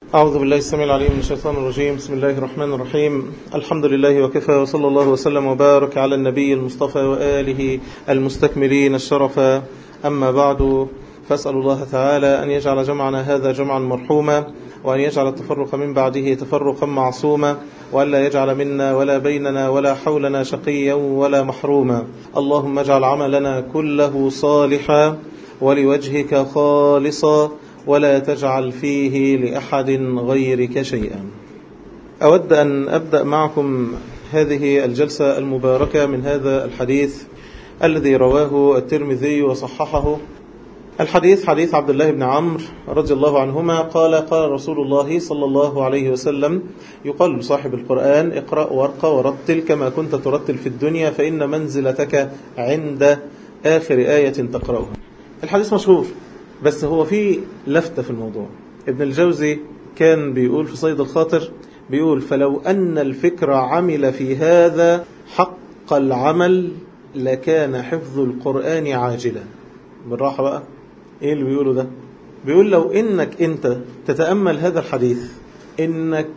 أعوذ بالله السميع العليم من الشيطان الرجيم بسم الله الرحمن الرحيم الحمد لله وكفى وصلى الله وسلم وبارك على النبي المصطفى وآله المستكملين الشرف أما بعد فأسأل الله تعالى أن يجعل جمعنا هذا جمعا مرحوما وأن يجعل التفرق من بعده تفرقا معصوما وأن لا يجعل منا ولا بيننا ولا حولنا شقيا ولا محروما اللهم اجعل عملنا كله صالحا ولوجهك خالصا ولا تجعل فيه لأحد غيرك شيئا أود أن أبدأ معكم هذه الجلسة المباركة من هذا الحديث الذي رواه الترمذي وصححه الحديث حديث عبد الله بن عمرو رضي الله عنهما قال قال رسول الله صلى الله عليه وسلم يقال لصاحب القرآن اقرأ وارقى ورتل كما كنت ترتل في الدنيا فإن منزلتك عند آخر آية تقرأها الحديث مشهور بس هو في لفتة في الموضوع ابن الجوزي كان بيقول في صيد الخاطر بيقول فلو أن الفكر عمل في هذا حق العمل لكان حفظ القرآن عاجلا بالراحة بقى ايه اللي بيقوله ده بيقول لو انك انت تتأمل هذا الحديث انك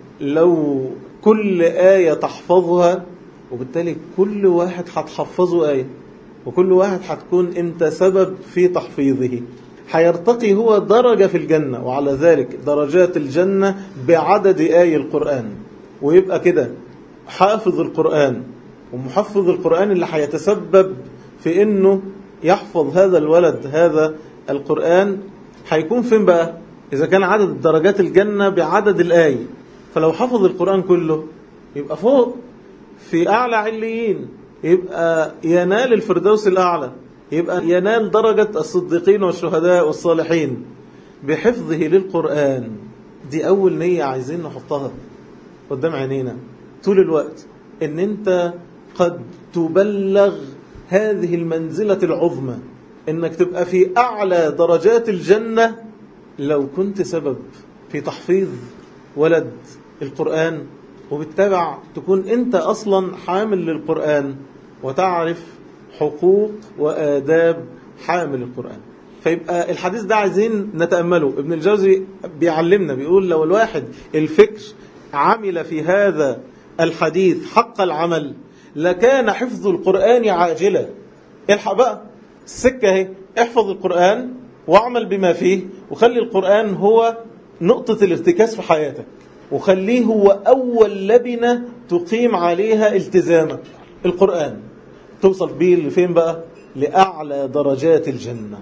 لو كل آية تحفظها وبالتالي كل واحد هتحفظه آية وكل واحد هتكون انت سبب في تحفيظه هيرتقي هو درجة في الجنة وعلى ذلك درجات الجنة بعدد آي القرآن ويبقى كده حافظ القرآن ومحفظ القرآن اللي هيتسبب في انه يحفظ هذا الولد هذا القرآن هيكون فين بقى إذا كان عدد درجات الجنة بعدد الآي فلو حفظ القرآن كله يبقى فوق في أعلى عليين يبقى ينال الفردوس الأعلى يبقى ينال درجة الصديقين والشهداء والصالحين بحفظه للقرآن دي أول نية عايزين نحطها قدام عينينا طول الوقت ان انت قد تبلغ هذه المنزلة العظمى انك تبقى في اعلى درجات الجنة لو كنت سبب في تحفيظ ولد القرآن وبالتبع تكون انت اصلا حامل للقرآن وتعرف حقوق وآداب حامل القرآن فيبقى الحديث ده عايزين نتأمله ابن الجوزي بيعلمنا بيقول لو الواحد الفكر عمل في هذا الحديث حق العمل لكان حفظ القرآن عاجلا الحق بقى السكة اهي احفظ القرآن واعمل بما فيه وخلي القرآن هو نقطة الارتكاز في حياتك وخليه هو أول لبنة تقيم عليها التزامك القرآن توصل بيه لفين بقى لأعلى درجات الجنة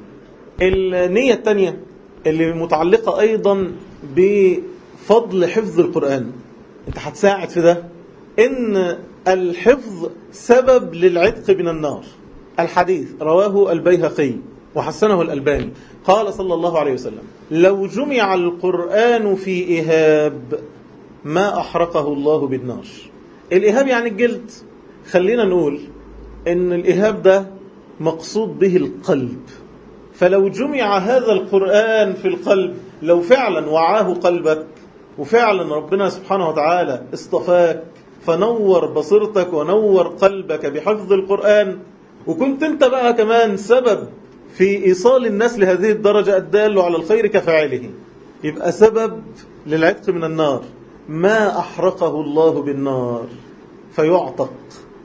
النية الثانية اللي متعلقة أيضا بفضل حفظ القرآن انت هتساعد في ده ان الحفظ سبب للعتق من النار الحديث رواه البيهقي وحسنه الألباني قال صلى الله عليه وسلم لو جمع القرآن في إهاب ما أحرقه الله بالنار الإهاب يعني الجلد خلينا نقول ان الإهاب ده مقصود به القلب فلو جمع هذا القرآن في القلب لو فعلا وعاه قلبك وفعلا ربنا سبحانه وتعالى اصطفاك فنور بصيرتك ونور قلبك بحفظ القرآن وكنت انت بقى كمان سبب في إيصال الناس لهذه الدرجة الدال على الخير كفاعله يبقى سبب للعتق من النار ما أحرقه الله بالنار فيعتق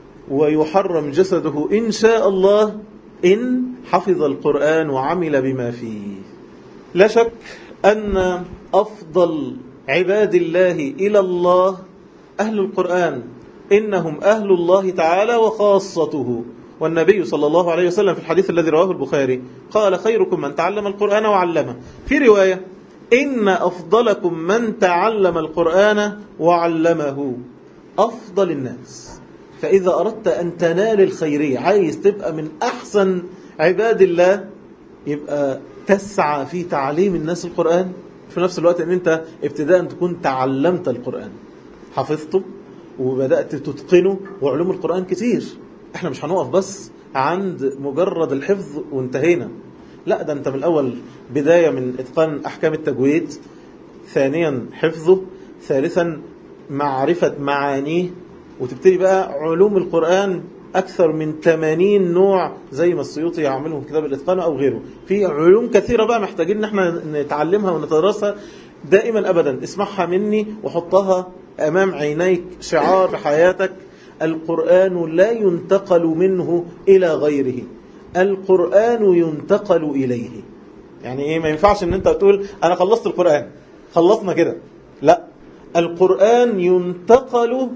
ويحرم جسده إن شاء الله إن حفظ القرآن وعمل بما فيه لا شك أن أفضل عباد الله إلى الله أهل القرآن إنهم أهل الله تعالى وخاصته والنبي صلى الله عليه وسلم في الحديث الذي رواه البخاري قال خيركم من تعلم القرآن وعلمه في رواية إن أفضلكم من تعلم القرآن وعلمه أفضل الناس فإذا أردت أن تنال الخيرية عايز تبقى من أحسن عباد الله يبقى تسعى في تعليم الناس القرآن في نفس الوقت أن أنت ابتداء تكون تعلمت القرآن حفظته وبدأت تتقنه وعلوم القرآن كتير احنا مش هنقف بس عند مجرد الحفظ وانتهينا لا ده انت من الأول بداية من إتقان أحكام التجويد ثانيا حفظه ثالثا معرفة معانيه وتبتدي بقى علوم القرآن أكثر من 80 نوع زي ما السيوطي يعملهم كتاب الإتقان أو غيره في علوم كثيرة بقى محتاجين ان احنا نتعلمها ونتدرسها دائما أبدا اسمعها مني وحطها أمام عينيك شعار في حياتك القرآن لا ينتقل منه إلى غيره القرآن ينتقل إليه يعني إيه ما ينفعش أن أنت تقول أنا خلصت القرآن خلصنا كده لا القرآن ينتقل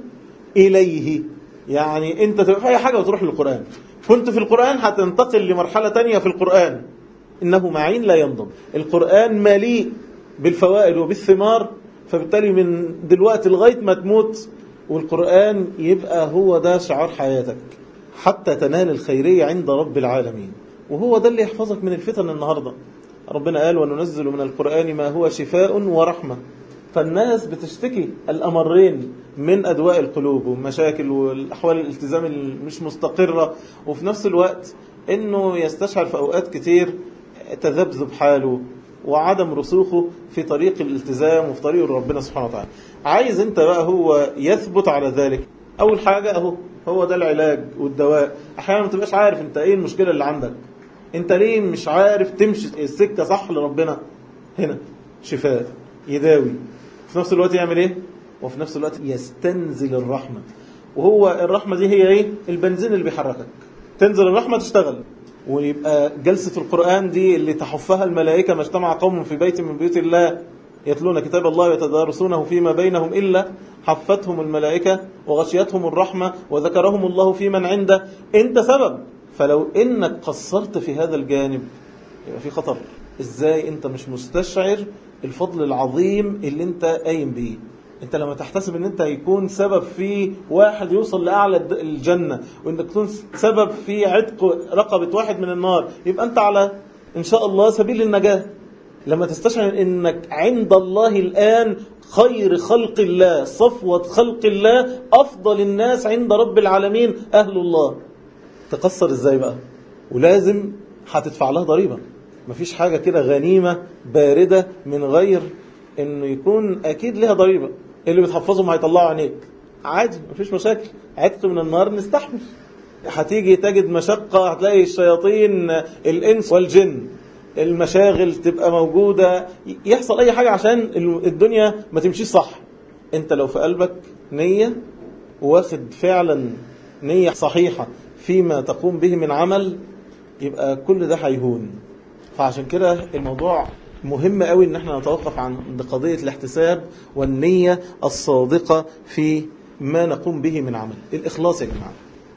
إليه يعني أنت تبقى في أي حاجة وتروح للقرآن كنت في القرآن هتنتقل لمرحلة تانية في القرآن إنه معين لا ينضم القرآن مليء بالفوائد وبالثمار فبالتالي من دلوقتي لغاية ما تموت والقرآن يبقى هو ده شعار حياتك حتى تنال الخيرية عند رب العالمين وهو ده اللي يحفظك من الفتن النهاردة ربنا قال وننزل من القرآن ما هو شفاء ورحمة فالناس بتشتكي الأمرين من أدواء القلوب والمشاكل والأحوال الالتزام المش مستقرة وفي نفس الوقت أنه يستشعر في أوقات كتير تذبذب حاله وعدم رسوخه في طريق الالتزام وفي طريق ربنا سبحانه وتعالى عايز انت بقى هو يثبت على ذلك اول حاجة اهو هو ده العلاج والدواء احيانا ما تبقاش عارف انت ايه المشكلة اللي عندك انت ليه مش عارف تمشي السكة صح لربنا هنا شفاء يداوي في نفس الوقت يعمل ايه وفي نفس الوقت يستنزل الرحمة وهو الرحمة دي هي ايه البنزين اللي بيحركك تنزل الرحمة تشتغل ويبقى جلسة القرآن دي اللي تحفها الملائكة ما اجتمع قوم في بيت من بيوت الله يتلون كتاب الله ويتدارسونه فيما بينهم إلا حفتهم الملائكة وغشيتهم الرحمة وذكرهم الله في من عنده انت سبب فلو انك قصرت في هذا الجانب يبقى في خطر ازاي انت مش مستشعر الفضل العظيم اللي انت قايم بيه انت لما تحتسب ان انت هيكون سبب في واحد يوصل لأعلى الجنة وانك تكون سبب في عتق رقبة واحد من النار يبقى انت على ان شاء الله سبيل النجاة لما تستشعر انك عند الله الآن خير خلق الله صفوة خلق الله أفضل الناس عند رب العالمين أهل الله تقصر ازاي بقى ولازم هتدفع لها ضريبة مفيش حاجة كده غنيمة باردة من غير انه يكون اكيد لها ضريبة اللي بتحفظهم هيطلعوا عينيك عادي مفيش مشاكل عتق من النار نستحمل هتيجي تجد مشقة هتلاقي الشياطين الإنس والجن المشاغل تبقى موجودة يحصل أي حاجة عشان الدنيا ما تمشيش صح انت لو في قلبك نية واخد فعلا نية صحيحة فيما تقوم به من عمل يبقى كل ده هيهون فعشان كده الموضوع مهم قوي ان احنا نتوقف عند قضية الاحتساب والنية الصادقة في ما نقوم به من عمل الإخلاص يا جماعة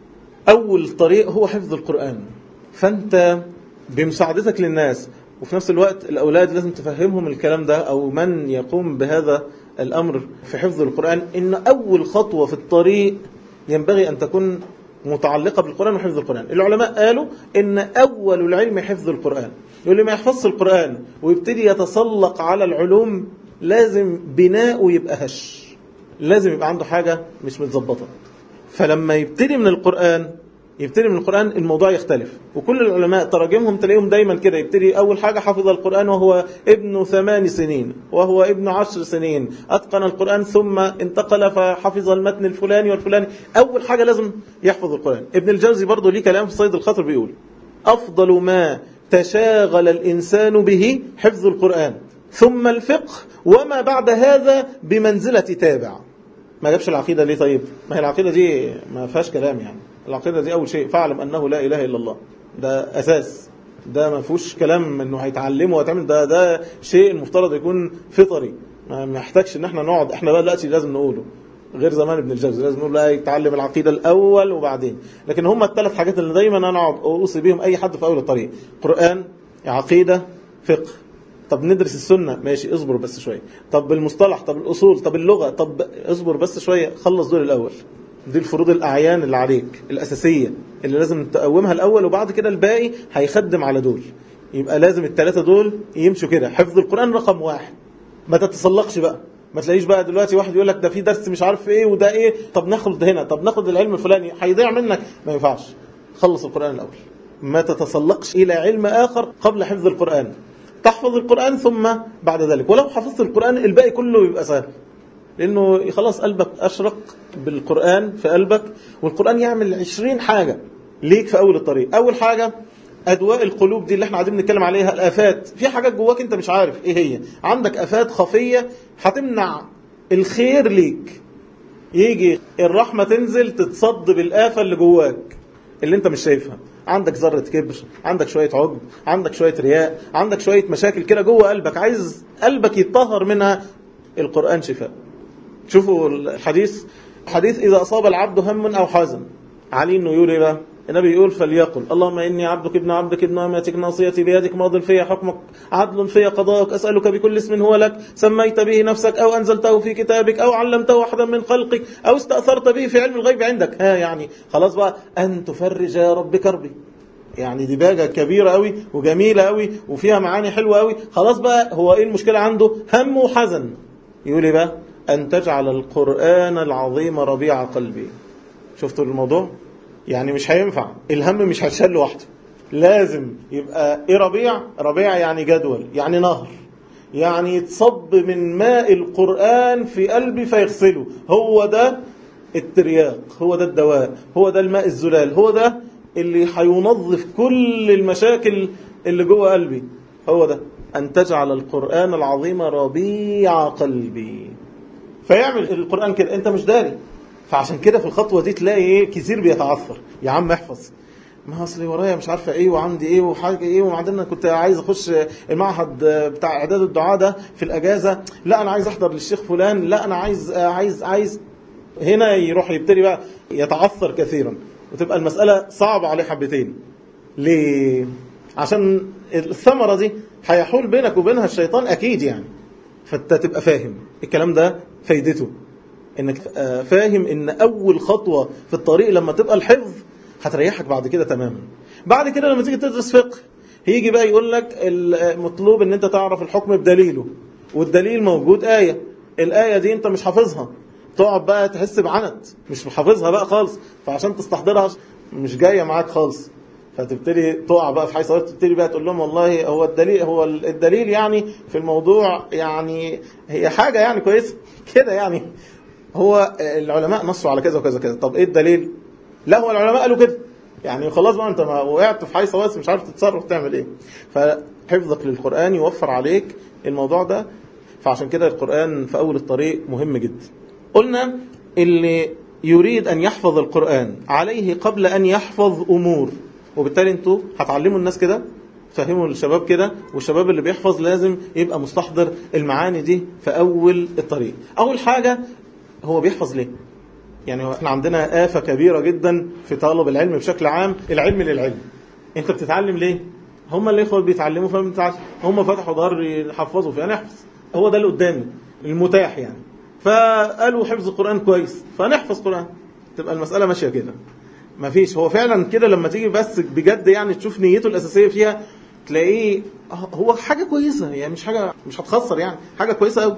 أول طريق هو حفظ القرآن فأنت بمساعدتك للناس وفي نفس الوقت الأولاد لازم تفهمهم الكلام ده أو من يقوم بهذا الأمر في حفظ القرآن إن أول خطوة في الطريق ينبغي أن تكون متعلقة بالقرآن وحفظ القرآن العلماء قالوا إن أول العلم حفظ القرآن يقول لي ما يحفظش القرآن ويبتدي يتسلق على العلوم لازم بناءه يبقى هش لازم يبقى عنده حاجة مش متظبطة فلما يبتدي من القرآن يبتدي من القرآن الموضوع يختلف وكل العلماء تراجمهم تلاقيهم دايما كده يبتدي أول حاجة حفظ القرآن وهو ابن ثمان سنين وهو ابن عشر سنين أتقن القرآن ثم انتقل فحفظ المتن الفلاني والفلاني أول حاجة لازم يحفظ القرآن ابن الجوزي برضه ليه كلام في صيد الخطر بيقول أفضل ما تشاغل الإنسان به حفظ القرآن ثم الفقه وما بعد هذا بمنزلة تابع ما جابش العقيدة ليه طيب ما هي العقيدة دي ما فيهاش كلام يعني العقيدة دي أول شيء فاعلم أنه لا إله إلا الله ده أساس ده ما فيهوش كلام انه هيتعلمه وهتعمل ده ده شيء المفترض يكون فطري ما محتاجش ان احنا نقعد احنا بقى دلوقتي لازم نقوله غير زمان ابن الجوزي لازم نقول لا يتعلم العقيدة الأول وبعدين لكن هم الثلاث حاجات اللي دايما أنا أقعد أوصي بيهم أي حد في أول الطريق قرآن عقيدة فقه طب ندرس السنة ماشي اصبر بس شوية طب المصطلح طب الأصول طب اللغة طب اصبر بس شوية خلص دول الأول دي الفروض الأعيان اللي عليك الأساسية اللي لازم تقومها الأول وبعد كده الباقي هيخدم على دول يبقى لازم الثلاثة دول يمشوا كده حفظ القرآن رقم واحد ما تتسلقش بقى ما تلاقيش بقى دلوقتي واحد يقول لك ده في درس مش عارف ايه وده ايه طب ناخد هنا طب ناخد العلم الفلاني هيضيع منك ما ينفعش خلص القرآن الأول ما تتسلقش إلى علم آخر قبل حفظ القرآن تحفظ القرآن ثم بعد ذلك ولو حفظت القرآن الباقي كله يبقى سهل لأنه خلاص قلبك أشرق بالقرآن في قلبك والقرآن يعمل عشرين حاجة ليك في أول الطريق أول حاجة أدواء القلوب دي اللي احنا قاعدين نتكلم عليها الآفات في حاجات جواك انت مش عارف ايه هي عندك آفات خفية هتمنع الخير ليك يجي الرحمة تنزل تتصد بالآفة اللي جواك اللي انت مش شايفها عندك ذرة كبر عندك شوية عجب عندك شوية رياء عندك شوية مشاكل كده جوه قلبك عايز قلبك يتطهر منها القرآن شفاء شوفوا الحديث حديث إذا أصاب العبد هم أو حزن علي انه يقول ايه بقى النبي يقول فليقل اللهم إني عبدك ابن عبدك ابن أمتك ناصيتي بيدك ماض في حكمك عدل في قضاءك أسألك بكل اسم هو لك سميت به نفسك أو أنزلته في كتابك أو علمته أحدا من خلقك أو استأثرت به في علم الغيب عندك ها يعني خلاص بقى أن تفرج يا رب كربي يعني دي باجة كبيرة قوي وجميلة قوي وفيها معاني حلوة قوي خلاص بقى هو ايه المشكلة عنده هم وحزن يقول ايه بقى أن تجعل القرآن العظيم ربيع قلبي شفتوا الموضوع يعني مش هينفع الهم مش هيتشال لوحده لازم يبقى ايه ربيع ربيع يعني جدول يعني نهر يعني يتصب من ماء القرآن في قلبي فيغسله هو ده الترياق هو ده الدواء هو ده الماء الزلال هو ده اللي هينظف كل المشاكل اللي جوه قلبي هو ده أن تجعل القرآن العظيم ربيع قلبي فيعمل القرآن كده أنت مش داري فعشان كده في الخطوة دي تلاقي ايه كثير بيتعثر يا عم احفظ ما اصلي ورايا مش عارفه ايه وعندي ايه وحاجه ايه وبعدين كنت عايز اخش المعهد بتاع اعداد الدعاء ده في الاجازه لا انا عايز احضر للشيخ فلان لا انا عايز عايز عايز هنا يروح يبتدي بقى يتعثر كثيرا وتبقى المساله صعبه عليه حبتين ليه عشان الثمره دي هيحول بينك وبينها الشيطان اكيد يعني فانت تبقى فاهم الكلام ده فايدته انك فاهم ان اول خطوة في الطريق لما تبقى الحفظ هتريحك بعد كده تماما بعد كده لما تيجي تدرس فقه هيجي بقى يقول لك المطلوب ان انت تعرف الحكم بدليله والدليل موجود آية الآية دي انت مش حافظها تقعد بقى تحس بعنت مش حافظها بقى خالص فعشان تستحضرها مش جاية معاك خالص فتبتدي تقع بقى في حيث تبتدي بقى تقول لهم والله هو الدليل هو الدليل يعني في الموضوع يعني هي حاجة يعني كويسة كده يعني هو العلماء نصوا على كذا وكذا كذا طب ايه الدليل لا هو العلماء قالوا كده يعني خلاص بقى انت ما وقعت في حيث بس مش عارف تتصرف تعمل ايه فحفظك للقرآن يوفر عليك الموضوع ده فعشان كده القرآن في أول الطريق مهم جدا قلنا اللي يريد أن يحفظ القرآن عليه قبل أن يحفظ أمور وبالتالي انتوا هتعلموا الناس كده فهموا الشباب كده والشباب اللي بيحفظ لازم يبقى مستحضر المعاني دي في أول الطريق أول حاجة هو بيحفظ ليه يعني احنا عندنا آفة كبيرة جدا في طالب العلم بشكل عام العلم للعلم انت بتتعلم ليه هم اللي اخوة بيتعلموا فما بتتعلم هم فتحوا دار يحفظوا فانا احفظ هو ده اللي قدامي المتاح يعني فقالوا حفظ القرآن كويس فنحفظ قرآن تبقى المسألة ماشية كده ما فيش هو فعلا كده لما تيجي بس بجد يعني تشوف نيته الأساسية فيها تلاقيه هو حاجة كويسة يعني مش حاجة مش هتخسر يعني حاجة كويسة قوي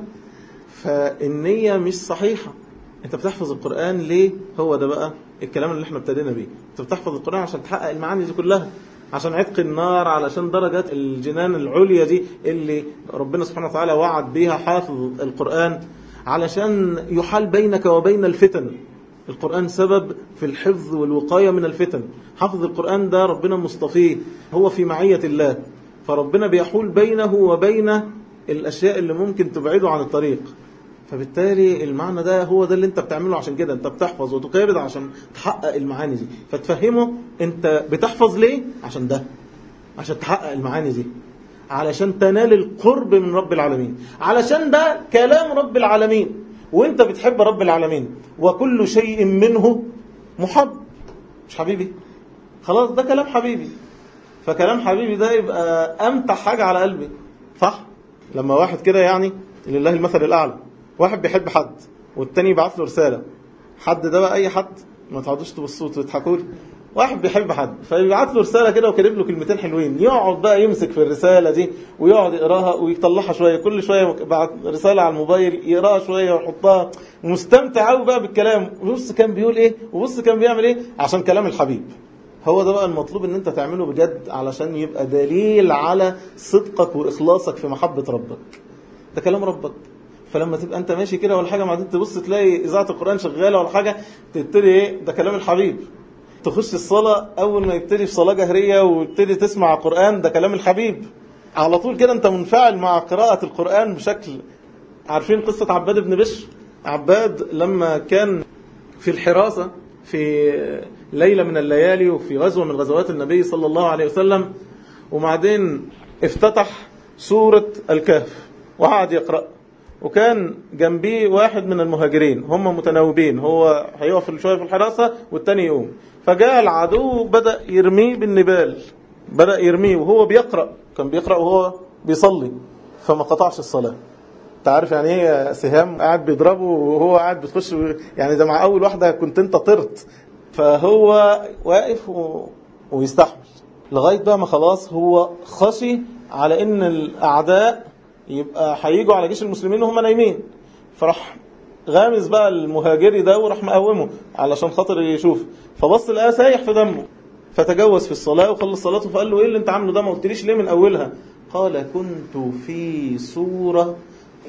فالنية مش صحيحة انت بتحفظ القرآن ليه هو ده بقى الكلام اللي احنا ابتدينا بيه انت بتحفظ القرآن عشان تحقق المعاني دي كلها عشان عتق النار علشان درجات الجنان العليا دي اللي ربنا سبحانه وتعالى وعد بيها حافظ القرآن علشان يحال بينك وبين الفتن القرآن سبب في الحفظ والوقاية من الفتن حفظ القرآن ده ربنا مصطفيه هو في معية الله فربنا بيحول بينه وبين الأشياء اللي ممكن تبعده عن الطريق فبالتالي المعنى ده هو ده اللي انت بتعمله عشان كده انت بتحفظ وتقابض عشان تحقق المعاني دي فتفهمه انت بتحفظ ليه عشان ده عشان تحقق المعاني دي علشان تنال القرب من رب العالمين علشان ده كلام رب العالمين وانت بتحب رب العالمين وكل شيء منه محب مش حبيبي خلاص ده كلام حبيبي فكلام حبيبي ده يبقى امتع حاجة على قلبي صح لما واحد كده يعني لله المثل الاعلى واحد بيحب حد والتاني يبعت له رسالة حد ده بقى اي حد ما تقعدوش تبصوا وتضحكوا واحد بيحب حد فيبعت له رسالة كده وكاتب له كلمتين حلوين يقعد بقى يمسك في الرسالة دي ويقعد يقراها ويطلعها شوية كل شوية بعت رسالة على الموبايل يقراها شوية ويحطها مستمتع قوي بقى بالكلام بص كان بيقول ايه وبص كان بيعمل ايه عشان كلام الحبيب هو ده بقى المطلوب ان انت تعمله بجد علشان يبقى دليل على صدقك واخلاصك في محبة ربك ده كلام ربك فلما تبقى انت ماشي كده ولا حاجه بعدين تبص تلاقي اذاعه القران شغاله ولا حاجه تبتدي ايه ده كلام الحبيب تخش الصلاة أول ما يبتدي في صلاة جهرية ويبتدي تسمع قرآن ده كلام الحبيب على طول كده أنت منفعل مع قراءة القرآن بشكل عارفين قصة عباد بن بشر عباد لما كان في الحراسة في ليلة من الليالي وفي غزوة من غزوات النبي صلى الله عليه وسلم وبعدين افتتح سورة الكهف وقعد يقرأ وكان جنبيه واحد من المهاجرين هم متناوبين هو هيقف شوية في الحراسة والتاني يقوم فجاء العدو بدأ يرميه بالنبال بدأ يرميه وهو بيقرأ كان بيقرأ وهو بيصلي فما قطعش الصلاة انت عارف يعني ايه سهام قاعد بيضربه وهو قاعد بتخش يعني ده مع اول واحده كنت انت طرت فهو واقف و... ويستحمل لغايه بقى ما خلاص هو خشي على ان الاعداء يبقى هيجوا على جيش المسلمين وهم نايمين فراح غامز بقى المهاجري ده وراح مقومه علشان خاطر يشوف فبص لقاه سايح في دمه فتجوز في الصلاه وخلص صلاته فقال له ايه اللي انت عامله ده ما قلتليش ليه من اولها قال كنت في سوره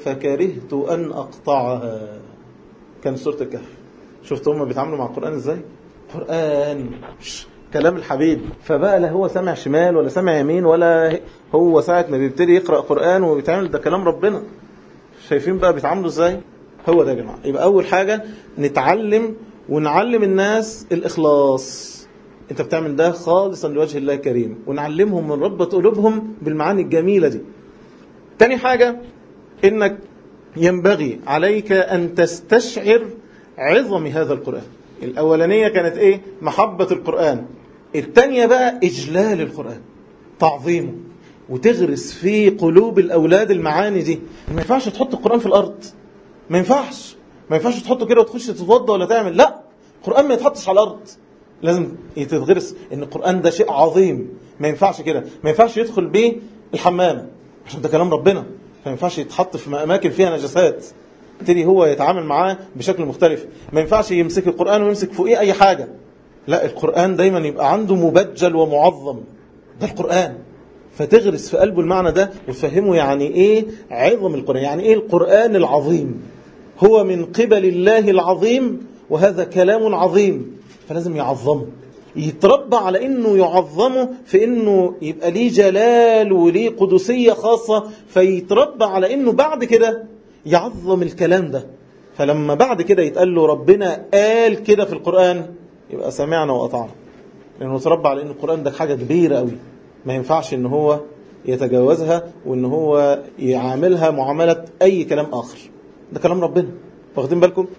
فكرهت أن أقطعها كان سورة الكهف شفت هم بيتعاملوا مع القرآن ازاي قرآن كلام الحبيب فبقى لا هو سامع شمال ولا سامع يمين ولا هو ساعة ما بيبتدي يقرأ قرآن وبيتعامل ده كلام ربنا شايفين بقى بيتعاملوا ازاي هو ده يا جماعة يبقى أول حاجة نتعلم ونعلم الناس الإخلاص انت بتعمل ده خالصا لوجه الله الكريم ونعلمهم من ربة قلوبهم بالمعاني الجميلة دي تاني حاجة انك ينبغي عليك ان تستشعر عظم هذا القرآن الاولانية كانت ايه محبة القرآن التانية بقى اجلال القرآن تعظيمه وتغرس في قلوب الاولاد المعاني دي ما ينفعش تحط القرآن في الارض ما ينفعش ما ينفعش تحطه كده وتخش تتوضى ولا تعمل لا القرآن ما يتحطش على الارض لازم يتغرس ان القرآن ده شيء عظيم ما ينفعش كده ما ينفعش يدخل بيه الحمام عشان ده كلام ربنا ما ينفعش يتحط في اماكن فيها نجاسات يبتدي هو يتعامل معاه بشكل مختلف ما ينفعش يمسك القرآن ويمسك فوقيه اي حاجة لا القرآن دايما يبقى عنده مبجل ومعظم ده القرآن فتغرس في قلبه المعنى ده وتفهمه يعني ايه عظم القرآن يعني ايه القرآن العظيم هو من قبل الله العظيم وهذا كلام عظيم فلازم يعظمه يتربى على انه يعظمه في انه يبقى ليه جلال وليه قدسية خاصة فيتربى على انه بعد كده يعظم الكلام ده فلما بعد كده يتقال له ربنا قال كده في القرآن يبقى سمعنا وأطعنا لأنه تربى على ان القرآن ده حاجة كبيرة قوي ما ينفعش ان هو يتجاوزها وان هو يعاملها معاملة اي كلام اخر ده كلام ربنا واخدين بالكم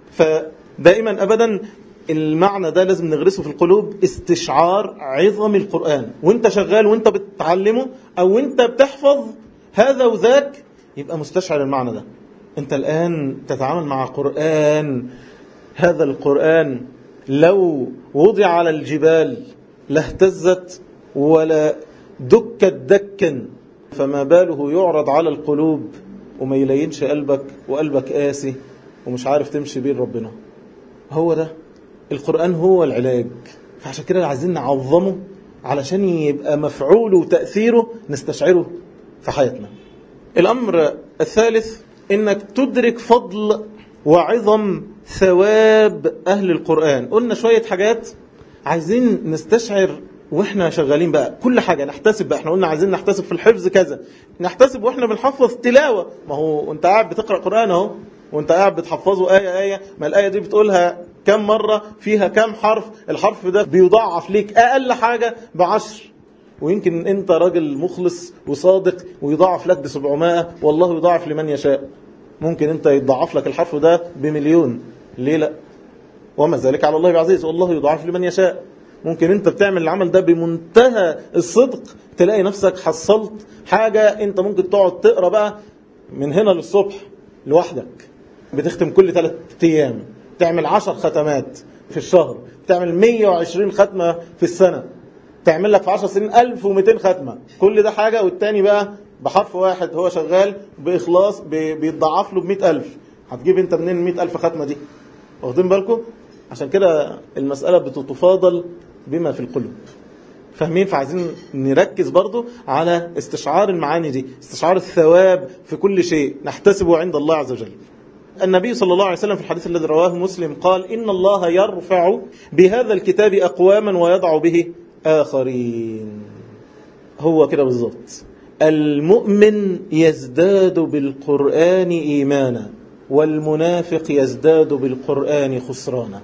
فدائما ابدا المعنى ده لازم نغرسه في القلوب استشعار عظم القرآن وانت شغال وانت بتعلمه او انت بتحفظ هذا وذاك يبقى مستشعر المعنى ده انت الآن تتعامل مع قرآن هذا القرآن لو وضع على الجبال لاهتزت ولا دكت دكا فما باله يعرض على القلوب وما يلينش قلبك وقلبك قاسي ومش عارف تمشي بيه ربنا هو ده القرآن هو العلاج فعشان كده عايزين نعظمه علشان يبقى مفعوله وتأثيره نستشعره في حياتنا الأمر الثالث إنك تدرك فضل وعظم ثواب أهل القرآن قلنا شوية حاجات عايزين نستشعر واحنا شغالين بقى كل حاجة نحتسب بقى احنا قلنا عايزين نحتسب في الحفظ كذا نحتسب واحنا بنحفظ تلاوة ما هو انت قاعد بتقرأ قرآن اهو وانت قاعد بتحفظه آية آية ما الآية دي بتقولها كم مرة فيها كم حرف الحرف ده بيضاعف ليك أقل حاجة بعشر ويمكن انت راجل مخلص وصادق ويضاعف لك بسبعمائة والله يضاعف لمن يشاء ممكن انت يضاعف لك الحرف ده بمليون ليه لا وما ذلك على الله بعزيز والله يضاعف لمن يشاء ممكن انت بتعمل العمل ده بمنتهى الصدق تلاقي نفسك حصلت حاجة انت ممكن تقعد تقرأ بقى من هنا للصبح لوحدك بتختم كل ثلاث ايام تعمل عشر ختمات في الشهر تعمل 120 ختمة في السنة تعمل لك في 10 سنين 1200 ختمة كل ده حاجة والتاني بقى بحرف واحد هو شغال بإخلاص بيتضاعف له ب 100000 هتجيب انت منين 100000 ختمة دي واخدين بالكم عشان كده المسألة بتتفاضل بما في القلوب فاهمين فعايزين نركز برضو على استشعار المعاني دي استشعار الثواب في كل شيء نحتسبه عند الله عز وجل النبي صلى الله عليه وسلم في الحديث الذي رواه مسلم قال إن الله يرفع بهذا الكتاب أقواما ويضع به آخرين هو كده بالظبط المؤمن يزداد بالقرآن إيمانا والمنافق يزداد بالقرآن خسرانا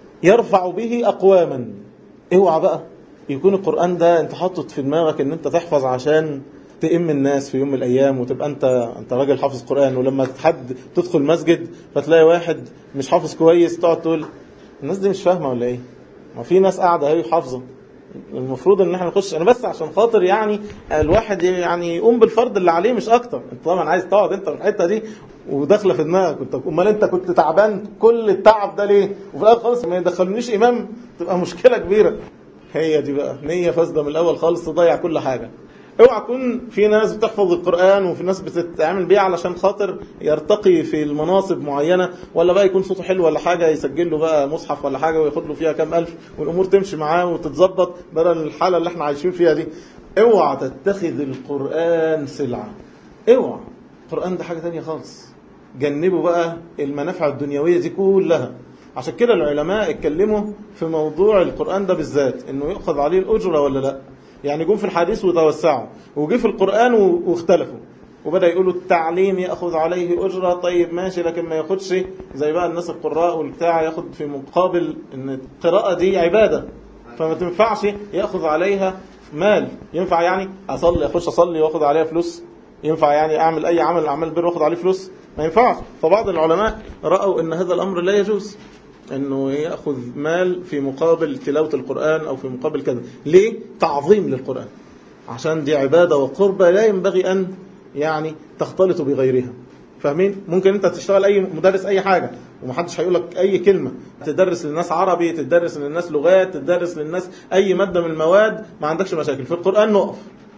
يرفع به أقواما اوعى بقى يكون القرآن ده انت حاطط في دماغك ان انت تحفظ عشان تئم الناس في يوم من الايام وتبقى انت انت راجل حافظ قرآن ولما حد تدخل مسجد فتلاقي واحد مش حافظ كويس تقعد تقول الناس دي مش فاهمة ولا ايه ما في ناس قاعدة اهي حافظة المفروض ان احنا نخش انا بس عشان خاطر يعني الواحد يعني يقوم بالفرض اللي عليه مش اكتر انت طبعا عايز تقعد انت في الحته دي وداخله في دماغك انت امال انت كنت تعبان كل التعب ده ليه وفي الاخر خالص ما يدخلونيش امام تبقى مشكله كبيره هي دي بقى نيه فاسده من الاول خالص تضيع كل حاجه اوعى تكون في ناس بتحفظ القرآن وفي ناس بتتعامل بيه علشان خاطر يرتقي في المناصب معينة ولا بقى يكون صوته حلو ولا حاجة يسجل له بقى مصحف ولا حاجة وياخد له فيها كام ألف والأمور تمشي معاه وتتظبط بدل الحالة اللي احنا عايشين فيها دي اوعى تتخذ القرآن سلعة اوعى القرآن ده حاجة تانية خالص جنبوا بقى المنافع الدنيوية دي كلها عشان كده العلماء اتكلموا في موضوع القرآن ده بالذات انه يؤخذ عليه الأجرة ولا لا يعني جم في الحديث وتوسعوا وجي في القرآن واختلفوا وبدأ يقولوا التعليم يأخذ عليه أجرة طيب ماشي لكن ما ياخدش زي بقى الناس القراء والبتاع ياخد في مقابل ان القراءة دي عبادة فما تنفعش يأخذ عليها مال ينفع يعني أصلي أخش أصلي وأخذ عليها فلوس ينفع يعني أعمل أي عمل أعمال بر وأخذ عليه فلوس ما ينفعش فبعض العلماء رأوا أن هذا الأمر لا يجوز انه ياخذ مال في مقابل تلاوه القران او في مقابل كذا ليه تعظيم للقران عشان دي عباده وقربه لا ينبغي ان يعني تختلط بغيرها فاهمين ممكن انت تشتغل اي مدرس اي حاجه ومحدش هيقول لك اي كلمه تدرس للناس عربي تدرس للناس لغات تدرس للناس اي ماده من المواد ما عندكش مشاكل في القران نقف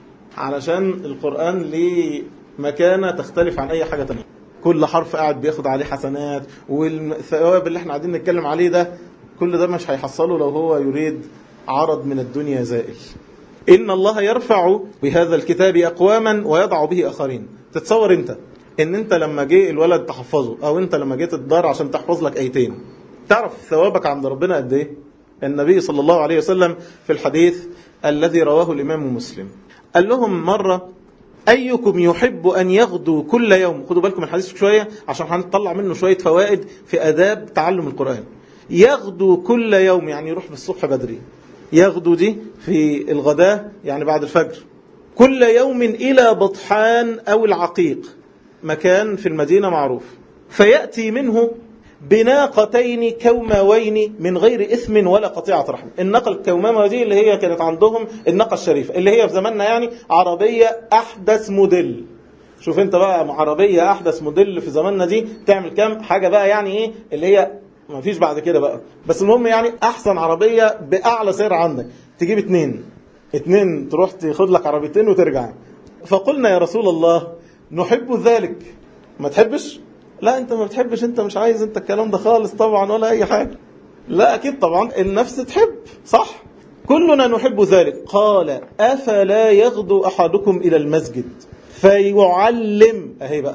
علشان القران ليه مكانه تختلف عن اي حاجه تانية كل حرف قاعد بياخد عليه حسنات والثواب اللي احنا قاعدين نتكلم عليه ده كل ده مش هيحصله لو هو يريد عرض من الدنيا زائل إن الله يرفع بهذا الكتاب أقواما ويضع به آخرين تتصور أنت إن أنت لما جه الولد تحفظه أو أنت لما جيت الدار عشان تحفظ لك أيتين تعرف ثوابك عند ربنا قد إيه النبي صلى الله عليه وسلم في الحديث الذي رواه الإمام مسلم قال لهم مرة أيكم يحب أن يغدو كل يوم خدوا بالكم الحديث شوية عشان هنطلع منه شوية فوائد في أداب تعلم القرآن يغدو كل يوم يعني يروح بالصبح بدري يغدو دي في الغداء يعني بعد الفجر كل يوم إلى بطحان أو العقيق مكان في المدينة معروف فيأتي منه بناقتين كوماوين من غير إثم ولا قطيعة رحم الناقة الكوماوة دي اللي هي كانت عندهم الناقة الشريفة اللي هي في زماننا يعني عربية أحدث موديل شوف انت بقى عربية أحدث موديل في زماننا دي تعمل كام حاجة بقى يعني ايه اللي هي ما فيش بعد كده بقى بس المهم يعني أحسن عربية بأعلى سعر عندك تجيب اتنين اتنين تروح تاخد لك عربيتين وترجع فقلنا يا رسول الله نحب ذلك ما تحبش لا انت ما بتحبش انت مش عايز انت الكلام ده خالص طبعا ولا اي حاجة لا اكيد طبعا النفس تحب صح كلنا نحب ذلك قال افلا يغدو احدكم الى المسجد فيعلم اهي بقى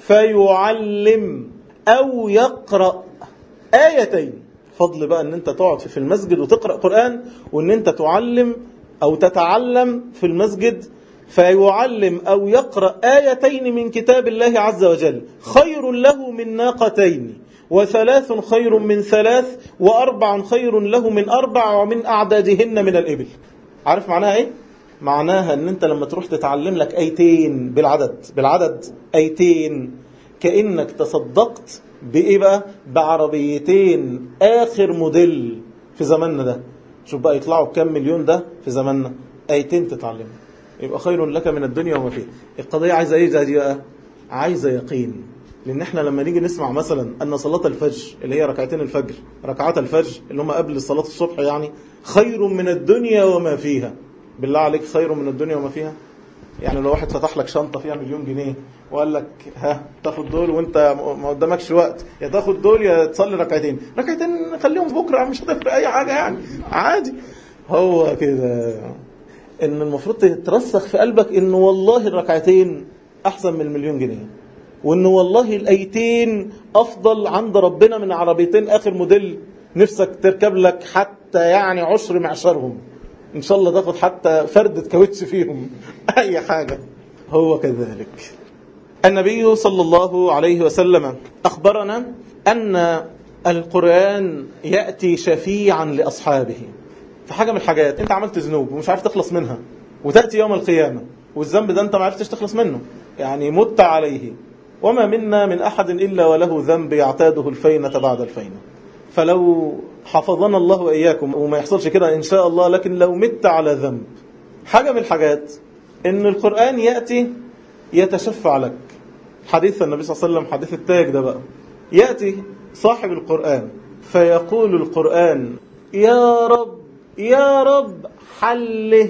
فيعلم او يقرأ ايتين فضل بقى ان انت تقعد في المسجد وتقرأ قرآن وان انت تعلم او تتعلم في المسجد فيعلم أو يقرأ آيتين من كتاب الله عز وجل خير له من ناقتين وثلاث خير من ثلاث وأربع خير له من أربع ومن أعدادهن من الإبل عارف معناها إيه؟ معناها أن أنت لما تروح تتعلم لك أيتين بالعدد بالعدد أيتين كأنك تصدقت بإيه بقى؟ بعربيتين آخر موديل في زماننا ده شوف بقى يطلعوا كم مليون ده في زماننا أيتين تتعلمهم يبقى خير لك من الدنيا وما فيها القضية عايزة ايه دي بقى عايزة يقين لان احنا لما نيجي نسمع مثلا ان صلاة الفجر اللي هي ركعتين الفجر ركعات الفجر اللي هم قبل صلاة الصبح يعني خير من الدنيا وما فيها بالله عليك خير من الدنيا وما فيها يعني لو واحد فتح لك شنطة فيها مليون جنيه وقال لك ها تاخد دول وانت ما قدامكش وقت يا تاخد دول يا تصلي ركعتين ركعتين خليهم بكرة مش هتفرق اي حاجة يعني عادي هو كده ان المفروض تترسخ في قلبك ان والله الركعتين احسن من المليون جنيه وان والله الايتين افضل عند ربنا من عربيتين اخر موديل نفسك تركب لك حتى يعني عشر معشرهم ان شاء الله تاخد حتى فردة كاوتش فيهم اي حاجة هو كذلك النبي صلى الله عليه وسلم اخبرنا ان القرآن يأتي شفيعا لأصحابه فحاجة من الحاجات انت عملت ذنوب ومش عارف تخلص منها وتأتي يوم القيامة والذنب ده انت ما عرفتش تخلص منه يعني مت عليه وما منا من أحد إلا وله ذنب يعتاده الفينة بعد الفينة فلو حفظنا الله وإياكم وما يحصلش كده إن شاء الله لكن لو مت على ذنب حاجة من الحاجات إن القرآن يأتي يتشفع لك حديث النبي صلى الله عليه وسلم حديث التاج ده بقى يأتي صاحب القرآن فيقول القرآن يا رب يا رب حله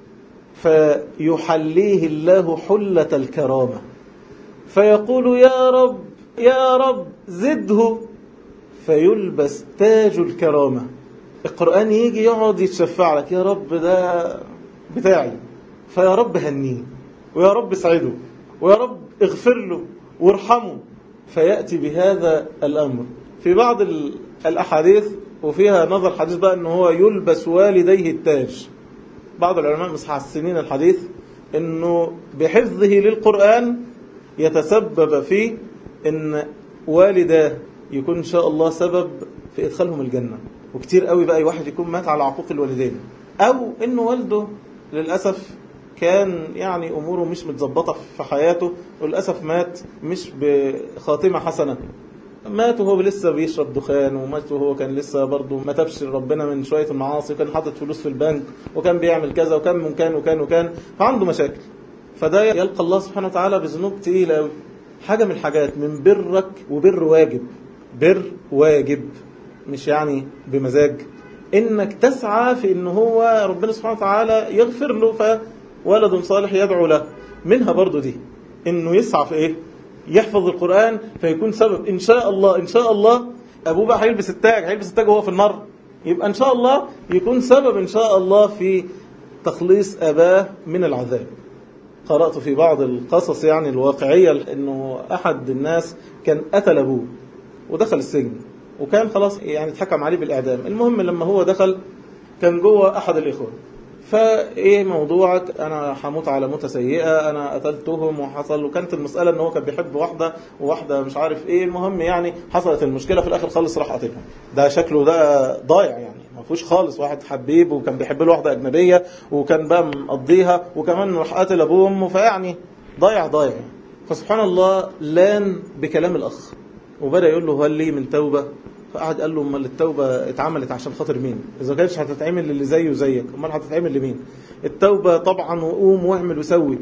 فيحليه الله حلة الكرامة فيقول يا رب يا رب زده فيلبس تاج الكرامة القرآن يجي يقعد يتشفع لك يا رب ده بتاعي فيا رب هنيه ويا رب اسعده ويا رب اغفر له وارحمه فيأتي بهذا الأمر في بعض الأحاديث وفيها نظر حديث بقى أنه هو يلبس والديه التاج بعض العلماء مستحسنين الحديث أنه بحفظه للقرآن يتسبب في أن والداه يكون إن شاء الله سبب في إدخالهم الجنة وكتير قوي بقى واحد يكون مات على عقوق الوالدين أو أنه والده للأسف كان يعني أموره مش متظبطة في حياته وللأسف مات مش بخاتمة حسنة مات وهو لسه بيشرب دخان ومات وهو كان لسه برضه ما تبش ربنا من شوية المعاصي وكان حاطط فلوس في البنك وكان بيعمل كذا وكان من كان وكان وكان فعنده مشاكل فده يلقى الله سبحانه وتعالى بذنوب تقيلة قوي حاجة من الحاجات من برك وبر واجب بر واجب مش يعني بمزاج انك تسعى في ان هو ربنا سبحانه وتعالى يغفر له فولد صالح يدعو له منها برضو دي انه يسعى في ايه يحفظ القرآن فيكون سبب ان شاء الله ان شاء الله ابوه بقى هيلبس التاج هيلبس التاج وهو في النار يبقى ان شاء الله يكون سبب ان شاء الله في تخليص اباه من العذاب قرأت في بعض القصص يعني الواقعية انه احد الناس كان قتل ابوه ودخل السجن وكان خلاص يعني اتحكم عليه بالإعدام المهم لما هو دخل كان جوه أحد الإخوة فايه موضوعك انا هموت على موتة سيئة انا قتلتهم وحصل وكانت المسألة ان هو كان بيحب واحدة وواحدة مش عارف ايه المهم يعني حصلت المشكلة في الاخر خالص راح قتلهم ده شكله ده ضايع يعني ما فيهوش خالص واحد حبيب وكان بيحب له واحدة اجنبية وكان بقى مقضيها وكمان راح قتل ابوه وامه فيعني ضايع ضايع فسبحان الله لان بكلام الاخ وبدأ يقول له هل لي من توبة فقعد قال له امال التوبة اتعملت عشان خاطر مين اذا كانتش هتتعمل للي زيه وزيك امال هتتعمل لمين التوبة طبعا وقوم واعمل وسوي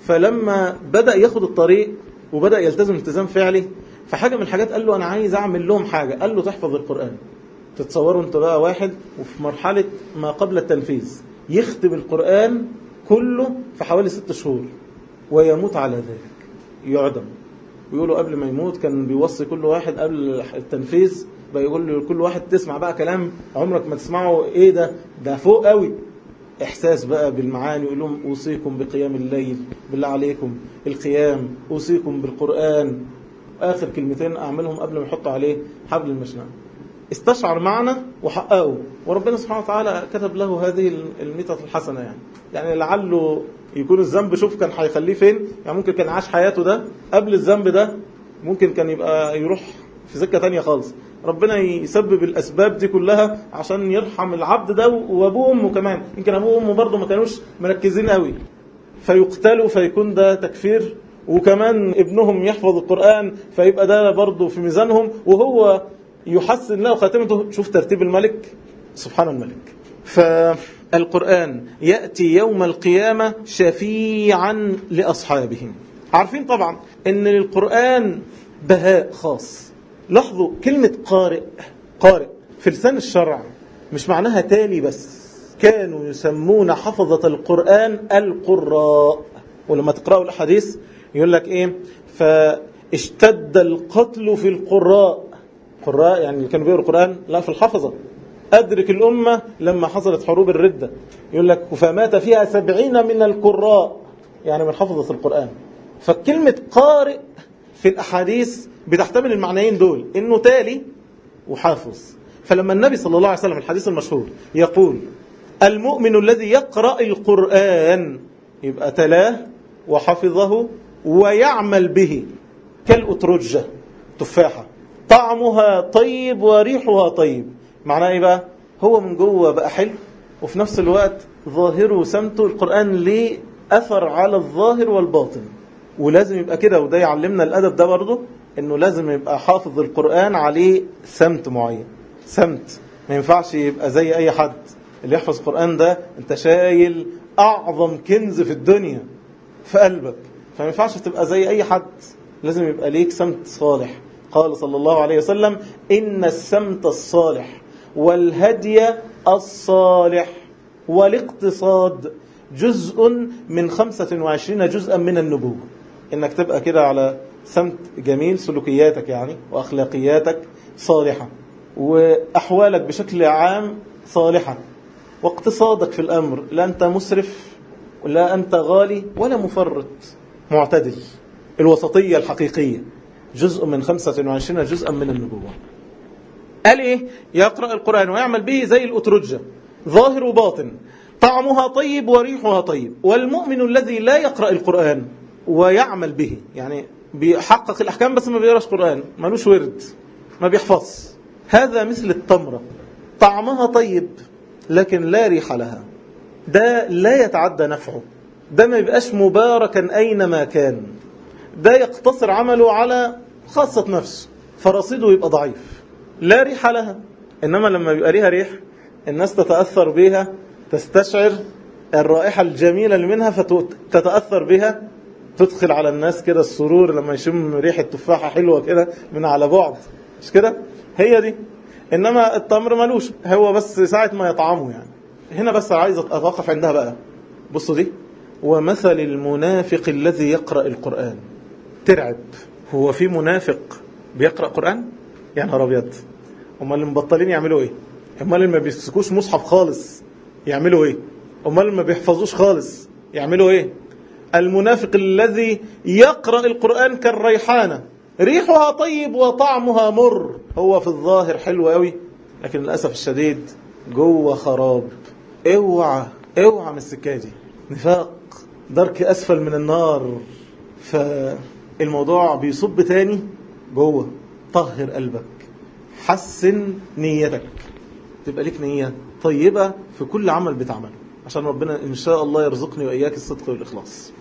فلما بدأ ياخد الطريق وبدأ يلتزم التزام فعلي فحاجة من الحاجات قال له انا عايز اعمل لهم حاجة قال له تحفظ القرآن تتصوروا انت بقى واحد وفي مرحلة ما قبل التنفيذ يختم القرآن كله في حوالي ست شهور ويموت على ذلك يعدم ويقولوا قبل ما يموت كان بيوصي كل واحد قبل التنفيذ بيقول له كل واحد تسمع بقى كلام عمرك ما تسمعه ايه ده ده فوق قوي احساس بقى بالمعاني يقول لهم اوصيكم بقيام الليل بالله عليكم القيام اوصيكم بالقران اخر كلمتين اعملهم قبل ما يحط عليه حبل المشنقه استشعر معنا وحققه وربنا سبحانه وتعالى كتب له هذه الميتة الحسنة يعني يعني لعله يكون الذنب شوف كان هيخليه فين يعني ممكن كان عاش حياته ده قبل الذنب ده ممكن كان يبقى يروح في سكة تانية خالص ربنا يسبب الأسباب دي كلها عشان يرحم العبد ده وأبوه وأمه كمان يمكن أبوه وأمه برضه ما كانوش مركزين قوي فيقتلوا فيكون ده تكفير وكمان ابنهم يحفظ القرآن فيبقى ده برضه في ميزانهم وهو يحسن له خاتمته شوف ترتيب الملك سبحان الملك فالقرآن يأتي يوم القيامة شفيعا لأصحابه عارفين طبعا ان للقرآن بهاء خاص لاحظوا كلمة قارئ قارئ في لسان الشرع مش معناها تالي بس كانوا يسمون حفظة القرآن القراء ولما تقرأوا الحديث يقول لك ايه فاشتد القتل في القراء قراء يعني اللي كانوا بيقروا القرآن لا في الحفظة أدرك الأمة لما حصلت حروب الردة يقول لك فمات فيها سبعين من القراء يعني من حفظة القرآن فكلمة قارئ في الأحاديث بتحتمل المعنيين دول إنه تالي وحافظ فلما النبي صلى الله عليه وسلم الحديث المشهور يقول المؤمن الذي يقرأ القرآن يبقى تلاه وحفظه ويعمل به كالأترجة تفاحة طعمها طيب وريحها طيب معناه ايه بقى هو من جوه بقى حلو وفي نفس الوقت ظاهره وسمته القرآن ليه أثر على الظاهر والباطن ولازم يبقى كده وده يعلمنا الأدب ده برضه انه لازم يبقى حافظ القرآن عليه سمت معين سمت ما ينفعش يبقى زي اي حد اللي يحفظ القرآن ده انت شايل اعظم كنز في الدنيا في قلبك فما ينفعش تبقى زي اي حد لازم يبقى ليك سمت صالح قال صلى الله عليه وسلم إن السمت الصالح والهدي الصالح والاقتصاد جزء من خمسة وعشرين جزءا من النبوة إنك تبقى كده على سمت جميل سلوكياتك يعني وأخلاقياتك صالحة وأحوالك بشكل عام صالحة واقتصادك في الأمر لا أنت مسرف لا أنت غالي ولا مفرط معتدل الوسطية الحقيقية جزء من 25 جزءا من النبوة قال إيه يقرأ القرآن ويعمل به زي الأترجة ظاهر وباطن طعمها طيب وريحها طيب والمؤمن الذي لا يقرأ القرآن ويعمل به يعني بيحقق الأحكام بس ما بيقراش قرآن ملوش ورد ما بيحفظ هذا مثل التمرة طعمها طيب لكن لا ريح لها ده لا يتعدى نفعه ده ما يبقاش مباركا أينما كان ده يقتصر عمله على خاصة نفسه فرصيده يبقى ضعيف لا ريح لها إنما لما يبقى ليها ريح الناس تتأثر بها تستشعر الرائحة الجميلة اللي منها فتتأثر بها تدخل على الناس كده السرور لما يشم ريحة تفاحة حلوة كده من على بعد مش كده هي دي إنما التمر ملوش هو بس ساعة ما يطعمه يعني هنا بس عايز أتوقف عندها بقى بصوا دي ومثل المنافق الذي يقرأ القرآن ترعب هو في منافق بيقرأ قرآن يا نهار أبيض امال اللي مبطلين يعملوا ايه امال اللي ما بيمسكوش مصحف خالص يعملوا ايه امال اللي ما بيحفظوش خالص يعملوا ايه المنافق الذي يقرأ القرآن كالريحانة ريحها طيب وطعمها مر هو في الظاهر حلو قوي لكن للأسف الشديد جوه خراب اوعى اوعى من السكة دي نفاق درك أسفل من النار فالموضوع بيصب تاني جوه طهر قلبك حسن نيتك تبقى لك نية طيبة في كل عمل بتعمله عشان ربنا إن شاء الله يرزقني وإياك الصدق والإخلاص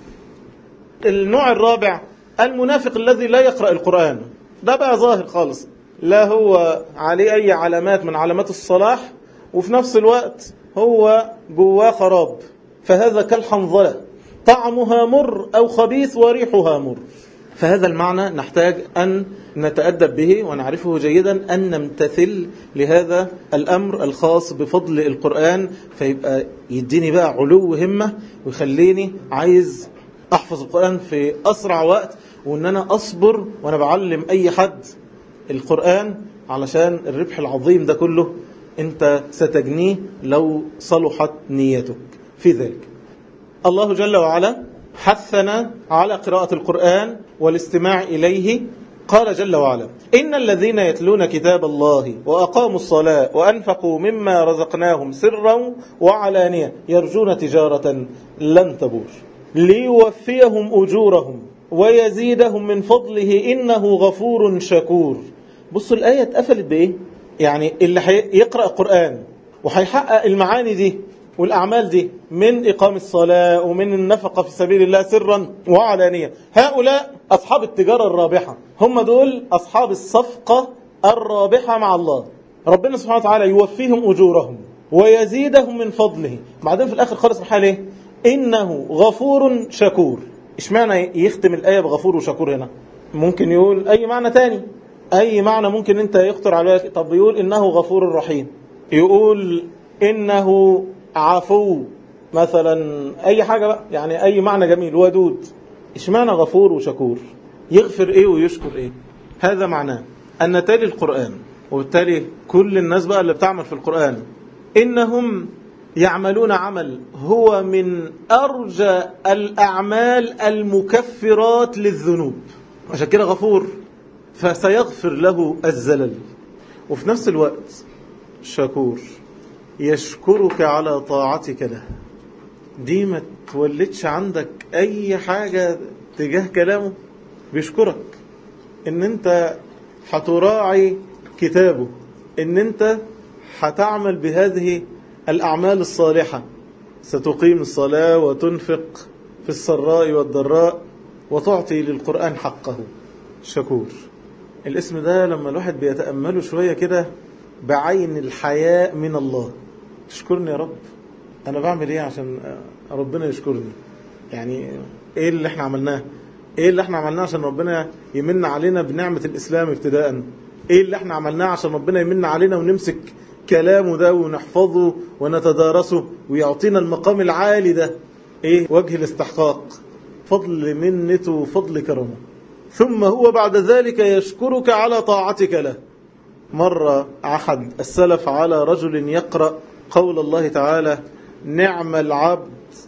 النوع الرابع المنافق الذي لا يقرأ القرآن ده بقى ظاهر خالص لا هو عليه أي علامات من علامات الصلاح وفي نفس الوقت هو جواه خراب فهذا كالحنظلة طعمها مر أو خبيث وريحها مر فهذا المعنى نحتاج أن نتأدب به ونعرفه جيدا أن نمتثل لهذا الأمر الخاص بفضل القرآن فيبقى يديني بقى علو همة ويخليني عايز أحفظ القرآن في أسرع وقت وأن أنا أصبر وأنا بعلم أي حد القرآن علشان الربح العظيم ده كله أنت ستجنيه لو صلحت نيتك في ذلك الله جل وعلا حثنا على قراءة القرآن والاستماع إليه قال جل وعلا إن الذين يتلون كتاب الله وأقاموا الصلاة وأنفقوا مما رزقناهم سرا وعلانية يرجون تجارة لن تبور ليوفيهم أجورهم ويزيدهم من فضله إنه غفور شكور بصوا الآية اتقفلت بإيه يعني اللي يقرأ القرآن وهيحقق المعاني دي والأعمال دي من إقام الصلاة ومن النفقة في سبيل الله سرا وعلانية هؤلاء أصحاب التجارة الرابحة هم دول أصحاب الصفقة الرابحة مع الله ربنا سبحانه وتعالى يوفيهم أجورهم ويزيدهم من فضله بعدين في الآخر خالص محال إيه إنه غفور شكور إشمعنى يختم الآية بغفور وشكور هنا ممكن يقول أي معنى تاني أي معنى ممكن أنت يخطر على بالك طب يقول إنه غفور رحيم يقول إنه عفو مثلا أي حاجة بقى يعني أي معنى جميل ودود اشمعنى غفور وشكور يغفر إيه ويشكر إيه هذا معناه أن تالي القرآن وبالتالي كل الناس بقى اللي بتعمل في القرآن إنهم يعملون عمل هو من أرجى الأعمال المكفرات للذنوب عشان كده غفور فسيغفر له الزلل وفي نفس الوقت شكور يشكرك على طاعتك له دي ما تولدش عندك اي حاجة تجاه كلامه بيشكرك ان انت هتراعي كتابه ان انت هتعمل بهذه الاعمال الصالحة ستقيم الصلاة وتنفق في السراء والضراء وتعطي للقرآن حقه شكور الاسم ده لما الواحد بيتأمله شوية كده بعين الحياء من الله تشكرني يا رب أنا بعمل إيه عشان ربنا يشكرني يعني إيه اللي إحنا عملناه إيه اللي إحنا عملناه عشان ربنا يمن علينا بنعمة الإسلام ابتداء إيه اللي إحنا عملناه عشان ربنا يمن علينا ونمسك كلامه ده ونحفظه ونتدارسه ويعطينا المقام العالي ده إيه وجه الاستحقاق فضل منته وفضل كرمه ثم هو بعد ذلك يشكرك على طاعتك له مر أحد السلف على رجل يقرأ قول الله تعالى نعم العبد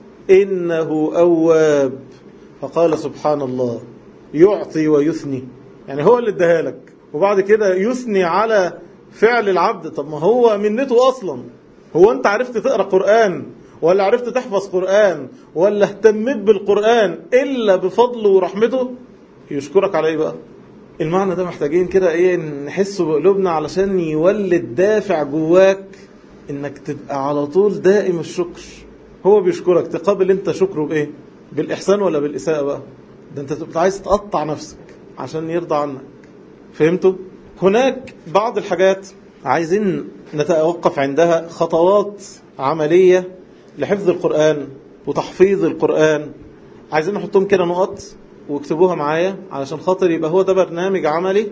إنه أواب فقال سبحان الله يعطي ويثني يعني هو اللي اداها لك وبعد كده يثني على فعل العبد طب ما هو منته أصلا هو أنت عرفت تقرأ قرآن ولا عرفت تحفظ قرآن ولا اهتميت بالقرآن إلا بفضله ورحمته يشكرك على ايه بقى المعنى ده محتاجين كده ايه نحسه بقلوبنا علشان يولد دافع جواك انك تبقى على طول دائم الشكر هو بيشكرك تقابل انت شكره بايه بالاحسان ولا بالاساءه بقى ده انت تبقى عايز تقطع نفسك عشان يرضى عنك فهمتوا هناك بعض الحاجات عايزين نتوقف عندها خطوات عمليه لحفظ القران وتحفيظ القران عايزين نحطهم كده نقط واكتبوها معايا علشان خاطر يبقى هو ده برنامج عملي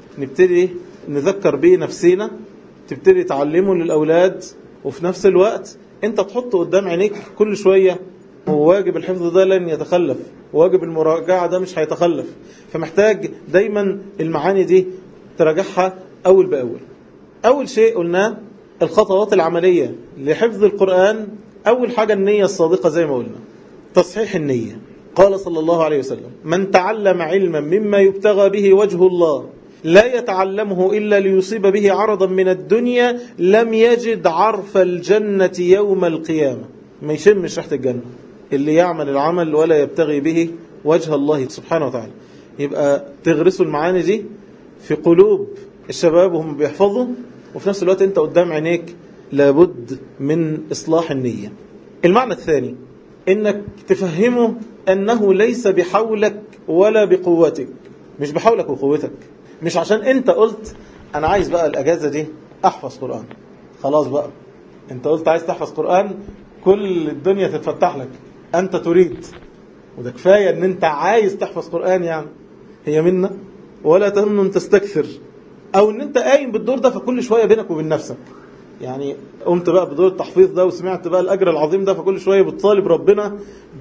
نبتدي نذكر بيه نفسينا تبتدي تعلمه للأولاد وفي نفس الوقت انت تحط قدام عينيك كل شوية وواجب الحفظ ده لن يتخلف وواجب المراجعة ده مش هيتخلف فمحتاج دايما المعاني دي تراجعها أول بأول أول شيء قلناه الخطوات العملية لحفظ القرآن أول حاجة النية الصادقة زي ما قلنا تصحيح النية قال صلى الله عليه وسلم من تعلم علما مما يبتغى به وجه الله لا يتعلمه إلا ليصيب به عرضا من الدنيا لم يجد عرف الجنة يوم القيامة ما يشمش ريحة الجنة اللي يعمل العمل ولا يبتغي به وجه الله سبحانه وتعالى يبقى تغرسوا المعاني دي في قلوب الشباب وهم بيحفظوا وفي نفس الوقت انت قدام عينيك لابد من إصلاح النية المعنى الثاني انك تفهمه انه ليس بحولك ولا بقوتك مش بحولك وقوتك مش عشان انت قلت انا عايز بقى الاجازة دي احفظ قرآن خلاص بقى انت قلت عايز تحفظ قرآن كل الدنيا تتفتح لك انت تريد وده كفاية ان انت عايز تحفظ قرآن يعني هي منا ولا تمنن تستكثر او ان انت قايم بالدور ده فكل شوية بينك وبين نفسك يعني قمت بقى بدور التحفيظ ده وسمعت بقى الأجر العظيم ده فكل شوية بتطالب ربنا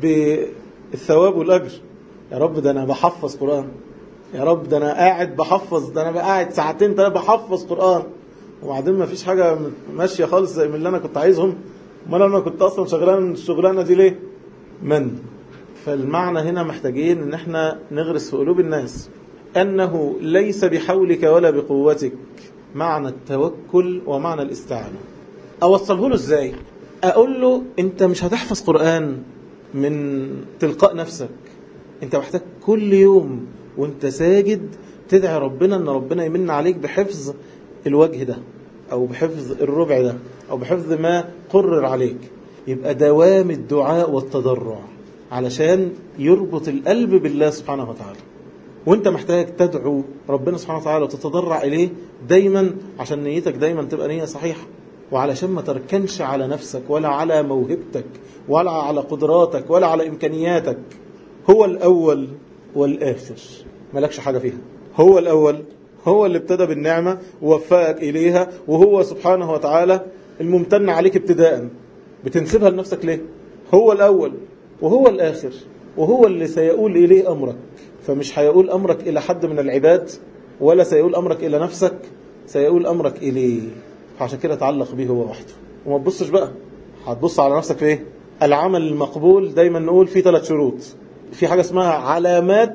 بالثواب والأجر يا رب ده أنا بحفظ قرآن يا رب ده أنا قاعد بحفظ ده أنا قاعد ساعتين ثلاثة بحفظ قرآن وبعدين ما فيش حاجة ماشية خالص زي من اللي أنا كنت عايزهم ما أنا كنت أصلا شغلان الشغلانة دي ليه من فالمعنى هنا محتاجين ان احنا نغرس في قلوب الناس أنه ليس بحولك ولا بقوتك معنى التوكل ومعنى الاستعانة أوصله له إزاي أقول له أنت مش هتحفظ قرآن من تلقاء نفسك أنت محتاج كل يوم وأنت ساجد تدعي ربنا أن ربنا يمن عليك بحفظ الوجه ده أو بحفظ الربع ده أو بحفظ ما قرر عليك يبقى دوام الدعاء والتضرع علشان يربط القلب بالله سبحانه وتعالى وانت محتاج تدعو ربنا سبحانه وتعالى وتتضرع إليه دايما عشان نيتك دايما تبقى نية صحيحة وعلشان ما تركنش على نفسك ولا على موهبتك ولا على قدراتك ولا على إمكانياتك هو الأول والآخر ملكش حاجة فيها هو الأول هو اللي ابتدى بالنعمة ووفقك إليها وهو سبحانه وتعالى الممتن عليك ابتداء بتنسبها لنفسك ليه هو الأول وهو الآخر وهو اللي سيقول إليه أمرك فمش هيقول أمرك إلى حد من العباد ولا سيقول أمرك إلى نفسك سيقول أمرك إليه فعشان كده تعلق به هو وحده وما تبصش بقى هتبص على نفسك في ايه العمل المقبول دايما نقول فيه ثلاث شروط في حاجة اسمها علامات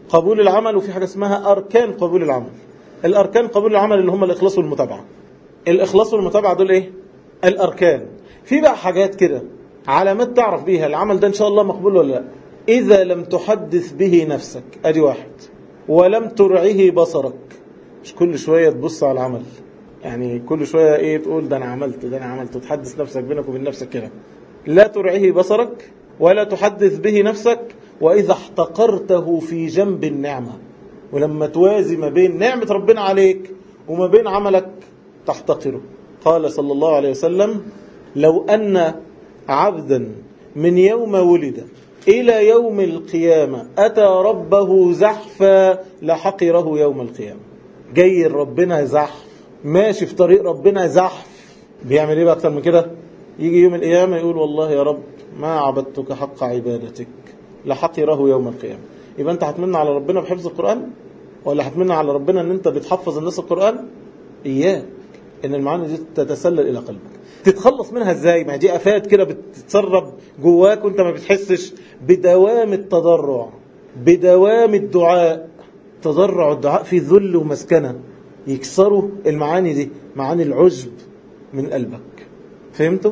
قبول العمل وفي حاجة اسمها أركان قبول العمل الأركان قبول العمل اللي هم الإخلاص والمتابعة الإخلاص والمتابعة دول إيه؟ الأركان في بقى حاجات كده علامات تعرف بيها العمل ده إن شاء الله مقبول ولا لا إذا لم تحدث به نفسك أدي واحد ولم ترعه بصرك مش كل شوية تبص على العمل يعني كل شوية إيه تقول ده أنا عملت ده أنا عملت وتحدث نفسك بينك وبين نفسك كده لا ترعه بصرك ولا تحدث به نفسك وإذا احتقرته في جنب النعمة ولما توازي ما بين نعمة ربنا عليك وما بين عملك تحتقره قال صلى الله عليه وسلم لو أن عبدا من يوم ولد إلى يوم القيامة أتى ربه زحفا لحقره يوم القيامة جاي ربنا زحف ماشي في طريق ربنا زحف بيعمل ايه بقى اكتر من كده يجي يوم القيامة يقول والله يا رب ما عبدتك حق عبادتك لحقره يوم القيامة يبقى انت هتمنى على ربنا بحفظ القرآن ولا هتمنى على ربنا ان انت بتحفظ الناس القرآن اياك ان المعاني دي تتسلل الى قلبك تتخلص منها ازاي ما دي افات كده بتتسرب جواك وانت ما بتحسش بدوام التضرع بدوام الدعاء تضرع الدعاء في ذل ومسكنة يكسروا المعاني دي معاني العجب من قلبك فهمتوا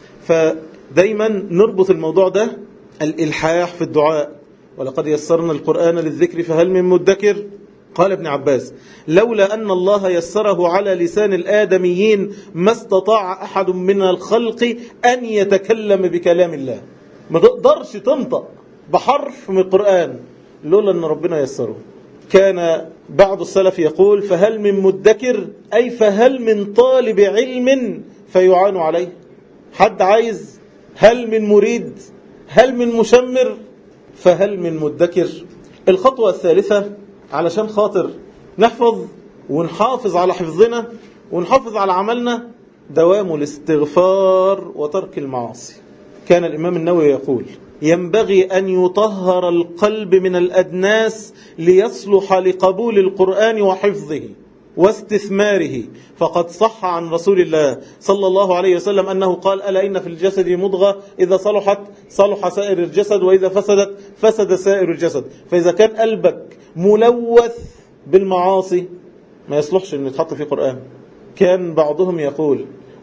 فدايما نربط الموضوع ده الإلحاح في الدعاء ولقد يسرنا القرآن للذكر فهل من مدكر قال ابن عباس لولا أن الله يسره على لسان الآدميين ما استطاع أحد من الخلق أن يتكلم بكلام الله ما تقدرش تنطق بحرف من القرآن لولا أن ربنا يسره كان بعض السلف يقول فهل من مدكر أي فهل من طالب علم فيعان عليه حد عايز هل من مريد هل من مشمر فهل من مدكر الخطوة الثالثة علشان خاطر نحفظ ونحافظ على حفظنا ونحافظ على عملنا دوام الاستغفار وترك المعاصي كان الإمام النووي يقول ينبغي أن يطهر القلب من الأدناس ليصلح لقبول القرآن وحفظه واستثماره فقد صح عن رسول الله صلى الله عليه وسلم أنه قال ألا إن في الجسد مضغة إذا صلحت صلح سائر الجسد وإذا فسدت فسد سائر الجسد فإذا كان قلبك ملوث بالمعاصي ما يصلحش أن يتحط فيه قرآن كان بعضهم يقول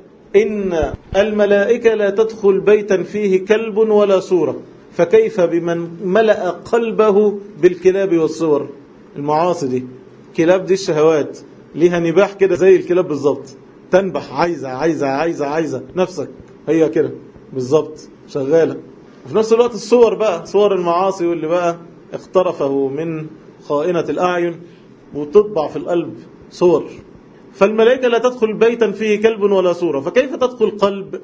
إن الملائكة لا تدخل بيتا فيه كلب ولا صورة فكيف بمن ملأ قلبه بالكلاب والصور المعاصي دي كلاب دي الشهوات ليها نباح كده زي الكلاب بالظبط تنبح عايزة عايزة عايزة عايزة نفسك هي كده بالظبط شغالة وفي نفس الوقت الصور بقى صور المعاصي واللي بقى اخترفه من خائنة الأعين وتطبع في القلب صور فالملائكة لا تدخل بيتا فيه كلب ولا صورة فكيف تدخل قلب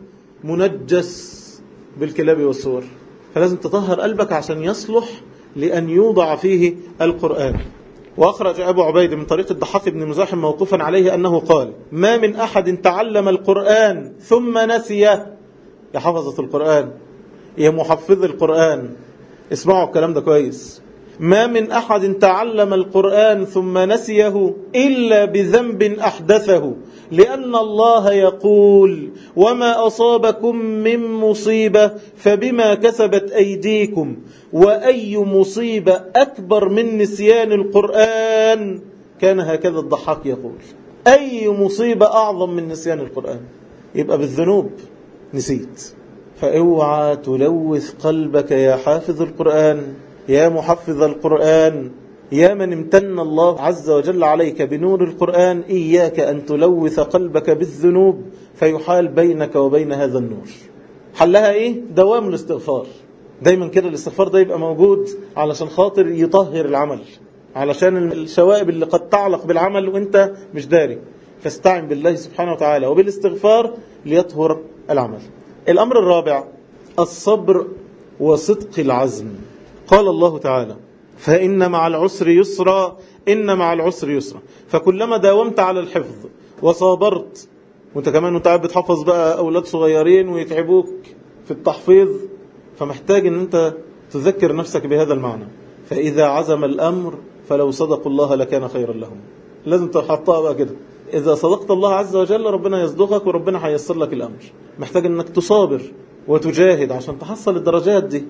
منجس بالكلاب والصور فلازم تطهر قلبك عشان يصلح لأن يوضع فيه القرآن وأخرج أبو عبيد من طريق الضحاك بن مزاحم موقوفا عليه أنه قال ما من أحد تعلم القرآن ثم نسي يا حفظة القرآن يا محفظ القرآن اسمعوا الكلام ده كويس ما من أحد تعلم القرآن ثم نسيه إلا بذنب أحدثه لأن الله يقول وما أصابكم من مصيبة فبما كسبت أيديكم وأي مصيبة أكبر من نسيان القرآن كان هكذا الضحاك يقول أي مصيبة أعظم من نسيان القرآن يبقى بالذنوب نسيت فاوعى تلوث قلبك يا حافظ القرآن يا محفظ القرآن يا من امتن الله عز وجل عليك بنور القرآن إياك أن تلوث قلبك بالذنوب فيحال بينك وبين هذا النور حلها إيه؟ دوام الاستغفار دايما كده الاستغفار ده يبقى موجود علشان خاطر يطهر العمل علشان الشوائب اللي قد تعلق بالعمل وانت مش داري فاستعن بالله سبحانه وتعالى وبالاستغفار ليطهر العمل الأمر الرابع الصبر وصدق العزم قال الله تعالى فإن مع العسر يسرا إن مع العسر يسرا فكلما داومت على الحفظ وصابرت وانت كمان وانت قاعد بتحفظ بقى أولاد صغيرين ويتعبوك في التحفيظ فمحتاج ان انت تذكر نفسك بهذا المعنى فإذا عزم الأمر فلو صدقوا الله لكان خيرا لهم لازم تحطها بقى كده إذا صدقت الله عز وجل ربنا يصدقك وربنا هيسر لك الأمر محتاج انك تصابر وتجاهد عشان تحصل الدرجات دي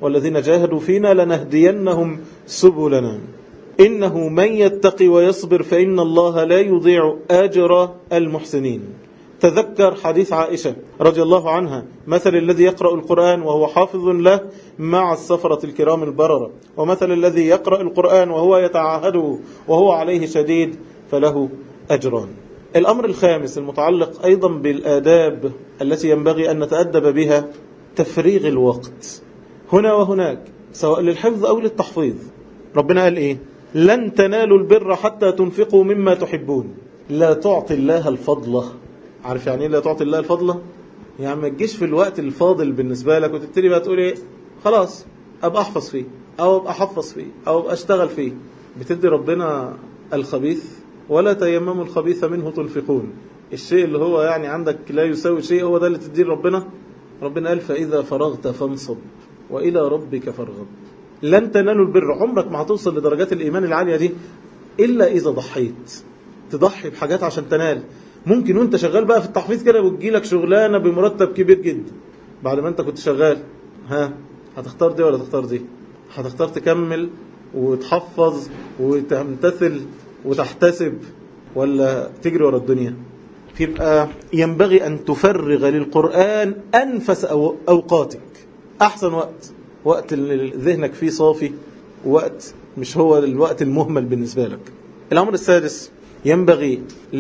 والذين جاهدوا فينا لنهدينهم سبلنا إنه من يتقي ويصبر فإن الله لا يضيع أجر المحسنين تذكر حديث عائشة رضي الله عنها مثل الذي يقرأ القرآن وهو حافظ له مع السفرة الكرام البررة ومثل الذي يقرأ القرآن وهو يتعاهده وهو عليه شديد فله أجران الأمر الخامس المتعلق أيضا بالآداب التي ينبغي أن نتأدب بها تفريغ الوقت هنا وهناك سواء للحفظ أو للتحفيظ ربنا قال إيه لن تنالوا البر حتى تنفقوا مما تحبون لا تعطي الله الفضل عارف يعني ايه لا تعطي الله الفضل يعني ما تجيش في الوقت الفاضل بالنسبة لك وتبتدي بقى تقول ايه خلاص ابقى احفظ فيه او ابقى احفظ فيه او ابقى اشتغل فيه بتدي ربنا الخبيث ولا تيمموا الخبيث منه تنفقون الشيء اللي هو يعني عندك لا يساوي شيء هو ده اللي تديه ربنا ربنا قال فإذا فرغت فانصب وإلى ربك فارغب لن تنالوا البر عمرك ما هتوصل لدرجات الإيمان العالية دي إلا إذا ضحيت تضحي بحاجات عشان تنال ممكن وانت شغال بقى في التحفيظ كده وتجيلك شغلانة بمرتب كبير جدا بعد ما انت كنت شغال ها هتختار دي ولا تختار دي هتختار تكمل وتحفظ وتمتثل وتحتسب ولا تجري ورا الدنيا يبقى ينبغي أن تفرغ للقرآن أنفس أوقاتك أحسن وقت وقت اللي ذهنك فيه صافي وقت مش هو الوقت المهمل بالنسبة لك الأمر السادس ينبغي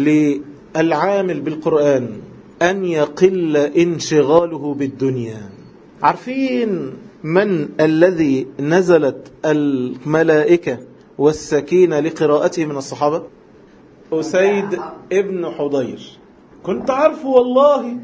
للعامل بالقرآن أن يقل انشغاله بالدنيا عارفين من الذي نزلت الملائكة والسكينة لقراءته من الصحابة أسيد ابن حضير كنت عارفه والله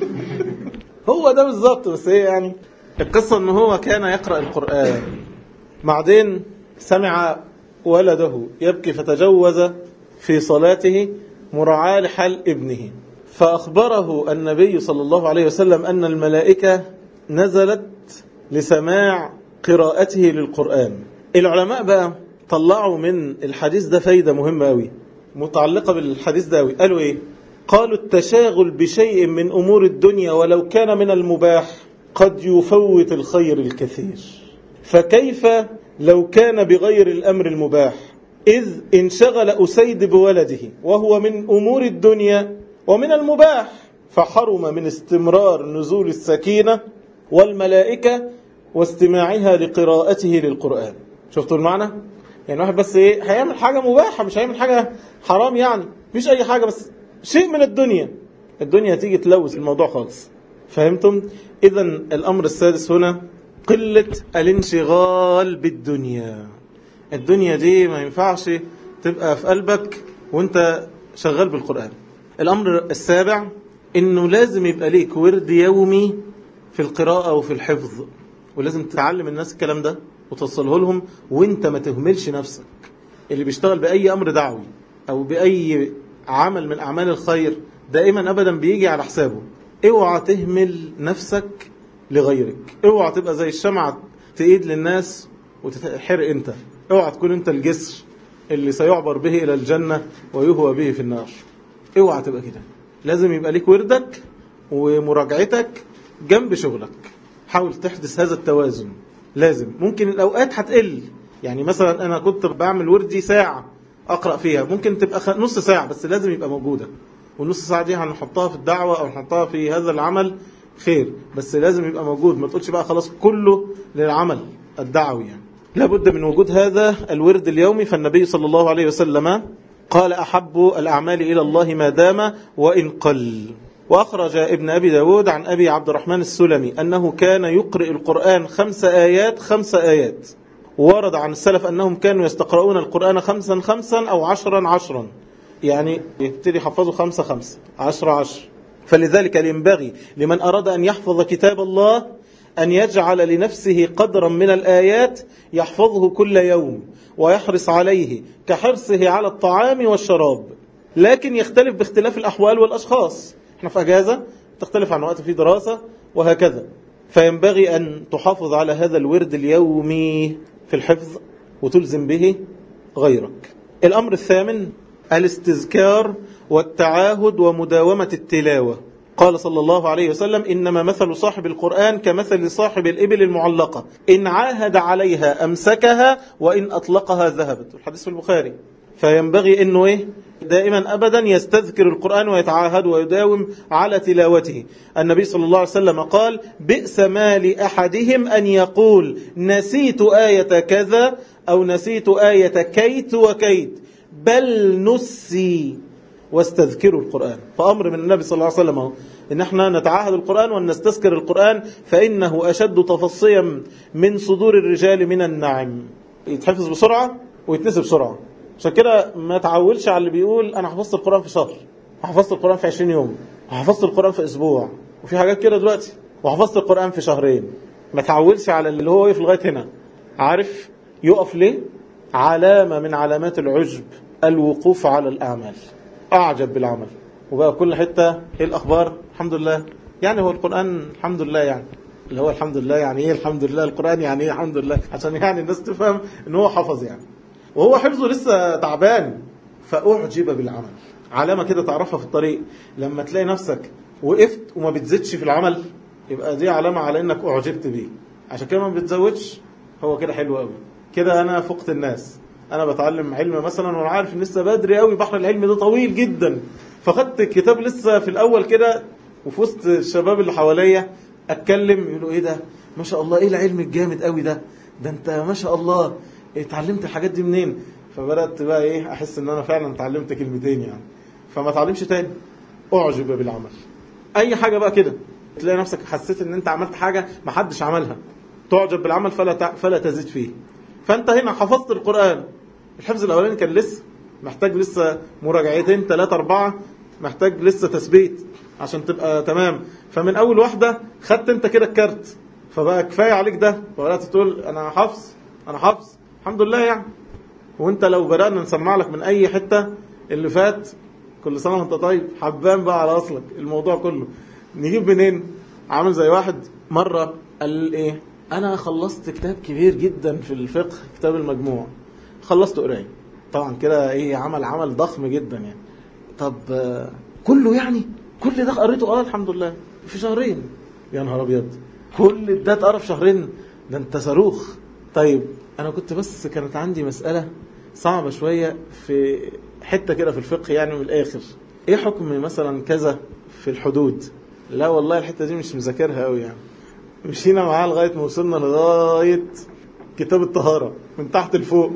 هو ده بالظبط بس ايه يعني القصة ان هو كان يقرأ القرآن بعدين سمع ولده يبكي فتجوز في صلاته مراعاة لحال ابنه فأخبره النبي صلى الله عليه وسلم أن الملائكة نزلت لسماع قراءته للقرآن العلماء بقى طلعوا من الحديث ده فايدة مهمة أوي متعلقة بالحديث ده أوي قالوا إيه قالوا التشاغل بشيء من أمور الدنيا ولو كان من المباح قد يفوت الخير الكثير فكيف لو كان بغير الأمر المباح إذ انشغل أسيد بولده وهو من أمور الدنيا ومن المباح فحرم من استمرار نزول السكينة والملائكة واستماعها لقراءته للقرآن شفتوا المعنى؟ يعني واحد بس ايه هيعمل حاجة مباحة مش هيعمل حاجة حرام يعني مفيش أي حاجة بس شيء من الدنيا الدنيا تيجي تلوث الموضوع خالص فهمتم؟ إذا الأمر السادس هنا قلة الانشغال بالدنيا الدنيا دي ما ينفعش تبقى في قلبك وانت شغال بالقرآن الأمر السابع انه لازم يبقى ليك ورد يومي في القراءة وفي الحفظ ولازم تعلم الناس الكلام ده وتوصله لهم وانت ما تهملش نفسك اللي بيشتغل بأي أمر دعوي أو بأي عمل من أعمال الخير دائما أبدا بيجي على حسابه اوعى تهمل نفسك لغيرك اوعى تبقى زي الشمعة تقيد للناس وتتحرق انت اوعى تكون انت الجسر اللي سيعبر به إلى الجنة ويهوى به في النار اوعى تبقى كده لازم يبقى ليك وردك ومراجعتك جنب شغلك حاول تحدث هذا التوازن لازم ممكن الأوقات هتقل يعني مثلا أنا كنت بعمل وردي ساعة أقرأ فيها ممكن تبقى نص ساعة بس لازم يبقى موجودة والنص ساعة دي هنحطها في الدعوة أو هنحطها في هذا العمل خير بس لازم يبقى موجود ما تقولش بقى خلاص كله للعمل الدعوي يعني لابد من وجود هذا الورد اليومي فالنبي صلى الله عليه وسلم قال أحب الأعمال إلى الله ما دام وإن قل وأخرج ابن أبي داود عن أبي عبد الرحمن السلمي أنه كان يقرئ القرآن خمس آيات خمس آيات ورد عن السلف أنهم كانوا يستقرؤون القرآن خمسا خمسا أو عشرا عشرا يعني يبتدي يحفظوا خمسة خمسة عشرة عشر فلذلك ينبغي لمن أراد أن يحفظ كتاب الله أن يجعل لنفسه قدرا من الآيات يحفظه كل يوم ويحرص عليه كحرصه على الطعام والشراب لكن يختلف باختلاف الأحوال والأشخاص احنا في أجازة تختلف عن وقت في دراسة وهكذا فينبغي أن تحافظ على هذا الورد اليومي في الحفظ وتلزم به غيرك الأمر الثامن الاستذكار والتعاهد ومداومة التلاوة قال صلى الله عليه وسلم إنما مثل صاحب القرآن كمثل صاحب الإبل المعلقة إن عاهد عليها أمسكها وإن أطلقها ذهبت الحديث في البخاري فينبغي أنه إيه دائما أبدا يستذكر القرآن ويتعاهد ويداوم على تلاوته النبي صلى الله عليه وسلم قال بئس ما لأحدهم أن يقول نسيت آية كذا أو نسيت آية كيت وكيت بل نسي واستذكروا القرآن فأمر من النبي صلى الله عليه وسلم إن احنا نتعاهد القرآن وأن نستذكر القرآن فإنه أشد تفصيا من صدور الرجال من النعم يتحفظ بسرعة ويتنسي بسرعة عشان كده ما تعولش على اللي بيقول أنا حفظت القرآن في شهر وحفظت القرآن في 20 يوم وحفظت القرآن في أسبوع وفي حاجات كده دلوقتي وحفظت القرآن في شهرين ما تعولش على اللي هو يقف لغاية هنا عارف يقف ليه علامة من علامات العجب الوقوف على الأعمال أعجب بالعمل وبقى كل حتة إيه الأخبار الحمد لله يعني هو القرآن الحمد لله يعني اللي هو الحمد لله يعني إيه الحمد لله القرآن يعني إيه الحمد لله عشان يعني الناس تفهم إن هو حفظ يعني وهو حفظه لسه تعبان فأعجب بالعمل علامة كده تعرفها في الطريق لما تلاقي نفسك وقفت وما بتزيدش في العمل يبقى دي علامة على إنك أعجبت بيه عشان كده ما بتزودش هو كده حلو قوي كده أنا فقت الناس انا بتعلم علم مثلا وانا عارف ان لسه بدري قوي بحر العلم ده طويل جدا فخدت الكتاب لسه في الاول كده وفي وسط الشباب اللي حواليا اتكلم يقولوا ايه ده ما شاء الله ايه العلم الجامد قوي ده ده انت ما شاء الله اتعلمت الحاجات دي منين فبدات بقى ايه احس ان انا فعلا اتعلمت كلمتين يعني فما اتعلمش تاني اعجب بالعمل اي حاجه بقى كده تلاقي نفسك حسيت ان انت عملت حاجه ما حدش عملها تعجب بالعمل فلا فلا تزيد فيه فانت هنا حفظت القران الحفظ الأولاني كان لسه محتاج لسه مراجعتين ثلاثة أربعة محتاج لسه تثبيت عشان تبقى تمام فمن أول واحدة خدت أنت كده الكارت فبقى كفاية عليك ده وبدأت تقول أنا حافظ أنا حافظ الحمد لله يعني وأنت لو بدأنا نسمع لك من أي حتة اللي فات كل سنة وأنت طيب حبان بقى على أصلك الموضوع كله نجيب منين عامل زي واحد مرة قال إيه أنا خلصت كتاب كبير جدا في الفقه كتاب المجموع خلصت قرايه طبعا كده ايه عمل عمل ضخم جدا يعني طب كله يعني كل ده قريته اه الحمد لله في شهرين يا نهار ابيض كل ده اتقرا في شهرين ده انت صاروخ طيب انا كنت بس كانت عندي مساله صعبه شويه في حته كده في الفقه يعني من الاخر ايه حكم مثلا كذا في الحدود لا والله الحته دي مش مذاكرها قوي يعني مشينا معاه لغايه ما وصلنا لغايه كتاب الطهاره من تحت لفوق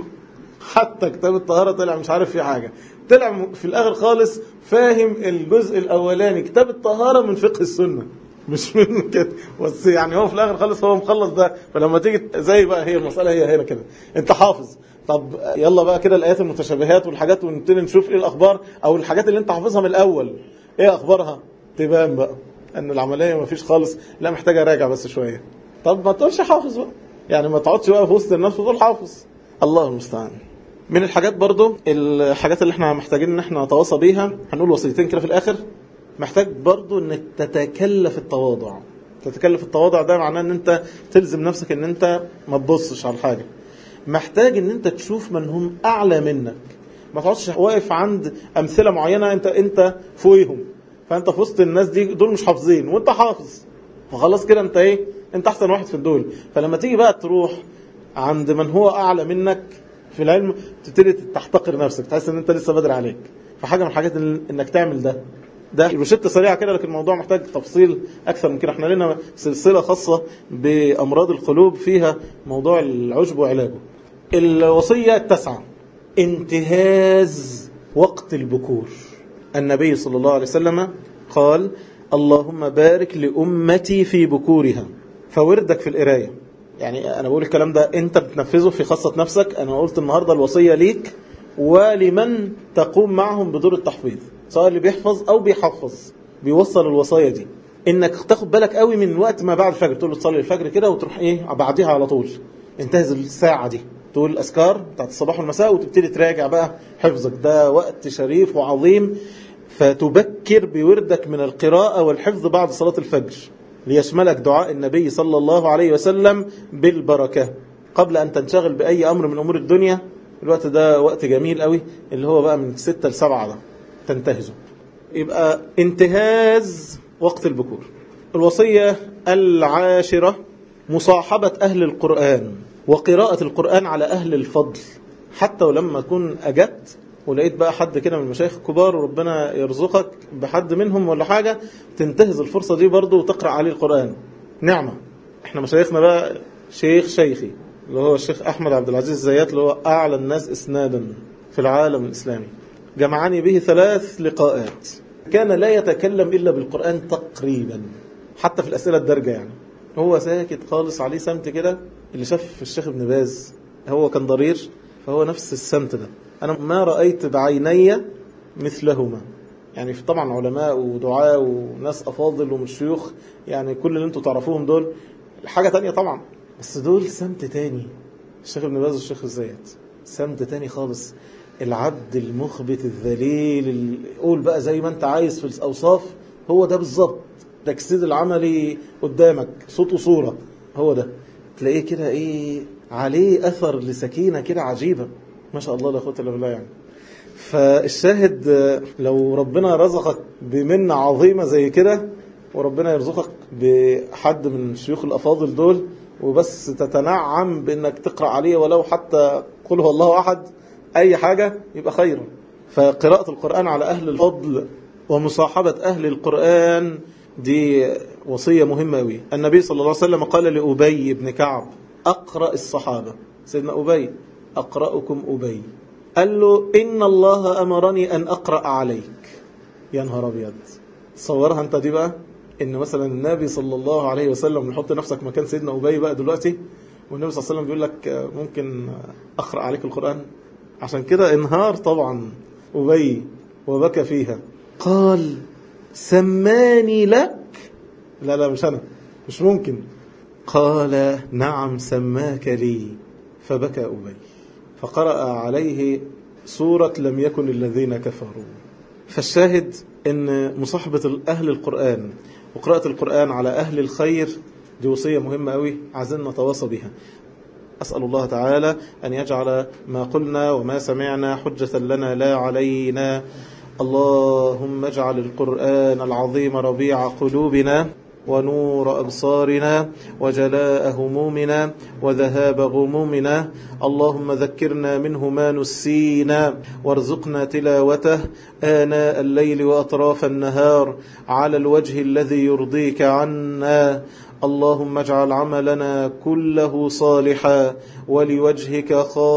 حتى كتاب الطهارة طلع مش عارف فيه حاجة طلع في الآخر خالص فاهم الجزء الأولاني كتاب الطهارة من فقه السنة مش من كده بس يعني هو في الآخر خالص هو مخلص ده فلما تيجي زي بقى هي المسألة هي هنا كده أنت حافظ طب يلا بقى كده الآيات المتشابهات والحاجات ونبتدي نشوف إيه الأخبار أو الحاجات اللي أنت حافظها من الأول إيه أخبارها تبان بقى أن العملية ما فيش خالص لا محتاجة أراجع بس شوية طب ما تقولش حافظ بقى يعني ما تقعدش بقى في وسط الناس وتقول حافظ الله المستعان من الحاجات برضو الحاجات اللي احنا محتاجين ان احنا نتواصى بيها هنقول وصيتين كده في الاخر محتاج برضو انك تتكلف التواضع تتكلف التواضع ده معناه ان انت تلزم نفسك ان انت ما تبصش على الحاجة محتاج ان انت تشوف من هم اعلى منك ما تقعدش واقف عند امثلة معينة انت انت فوقيهم فانت في وسط الناس دي دول مش حافظين وانت حافظ فخلاص كده انت ايه انت احسن واحد في الدول فلما تيجي بقى تروح عند من هو اعلى منك في العلم تبتدي تحتقر نفسك تحس ان انت لسه بدري عليك فحاجه من الحاجات انك تعمل ده ده روشته سريعه كده لكن الموضوع محتاج تفصيل اكثر من كده احنا لنا سلسله خاصه بامراض القلوب فيها موضوع العشب وعلاجه الوصيه التاسعه انتهاز وقت البكور النبي صلى الله عليه وسلم قال اللهم بارك لامتي في بكورها فوردك في القرايه يعني انا بقول الكلام ده انت بتنفذه في خاصة نفسك انا قلت النهاردة الوصية ليك ولمن تقوم معهم بدور التحفيظ سواء اللي بيحفظ او بيحفظ بيوصل الوصايا دي انك تاخد بالك قوي من وقت ما بعد الفجر تقول له تصلي الفجر كده وتروح ايه بعديها على طول انتهز الساعة دي تقول الاذكار بتاعت الصباح والمساء وتبتدي تراجع بقى حفظك ده وقت شريف وعظيم فتبكر بوردك من القراءة والحفظ بعد صلاة الفجر ليشملك دعاء النبي صلى الله عليه وسلم بالبركة قبل أن تنشغل بأي أمر من أمور الدنيا الوقت ده وقت جميل قوي اللي هو بقى من ستة لسبعة ده تنتهزه يبقى انتهاز وقت البكور الوصية العاشرة مصاحبة أهل القرآن وقراءة القرآن على أهل الفضل حتى ولما أكون أجت ولقيت بقى حد كده من المشايخ الكبار وربنا يرزقك بحد منهم ولا حاجة تنتهز الفرصة دي برضو وتقرأ عليه القرآن نعمة احنا مشايخنا بقى شيخ شيخي اللي هو الشيخ أحمد عبد العزيز الزيات اللي هو أعلى الناس إسنادا في العالم الإسلامي جمعني به ثلاث لقاءات كان لا يتكلم إلا بالقرآن تقريبا حتى في الأسئلة الدرجة يعني هو ساكت خالص عليه سمت كده اللي شاف الشيخ ابن باز هو كان ضرير فهو نفس السمت ده أنا ما رأيت بعيني مثلهما يعني في طبعا علماء ودعاء وناس أفاضل ومن الشيوخ يعني كل اللي انتوا تعرفوهم دول حاجة تانية طبعا بس دول سمت تاني الشيخ ابن باز والشيخ الزيات سمت تاني خالص العبد المخبت الذليل قول بقى زي ما انت عايز في الأوصاف هو ده بالظبط تجسيد العملي قدامك صوت وصورة هو ده تلاقيه كده ايه عليه أثر لسكينة كده عجيبة ما شاء الله لا قوه الا بالله يعني فالشاهد لو ربنا رزقك بمنة عظيمة زي كده وربنا يرزقك بحد من الشيوخ الأفاضل دول وبس تتنعم بأنك تقرأ عليه ولو حتى قل هو الله أحد أي حاجة يبقى خيرا فقراءة القرآن على أهل الفضل ومصاحبة أهل القرآن دي وصية مهمة أوي النبي صلى الله عليه وسلم قال لأبي بن كعب أقرأ الصحابة سيدنا أبي أقرأكم أبي قال له إن الله أمرني أن أقرأ عليك يا نهار أبيض تصورها أنت دي بقى إن مثلا النبي صلى الله عليه وسلم نحط نفسك مكان سيدنا أبي بقى دلوقتي والنبي صلى الله عليه وسلم بيقول لك ممكن أقرأ عليك القرآن عشان كده انهار طبعا أبي وبكى فيها قال سماني لك لا لا مش أنا مش ممكن قال نعم سماك لي فبكى أبي فقرأ عليه سورة لم يكن الذين كفروا فالشاهد أن مصاحبة أهل القرآن وقراءة القرآن على أهل الخير دي وصية مهمة أوي عايزين نتواصى بها أسأل الله تعالى أن يجعل ما قلنا وما سمعنا حجة لنا لا علينا اللهم اجعل القرآن العظيم ربيع قلوبنا ونور أبصارنا وجلاء همومنا وذهاب غمومنا اللهم ذكرنا منه ما نسينا وارزقنا تلاوته آناء الليل وأطراف النهار على الوجه الذي يرضيك عنا اللهم اجعل عملنا كله صالحا ولوجهك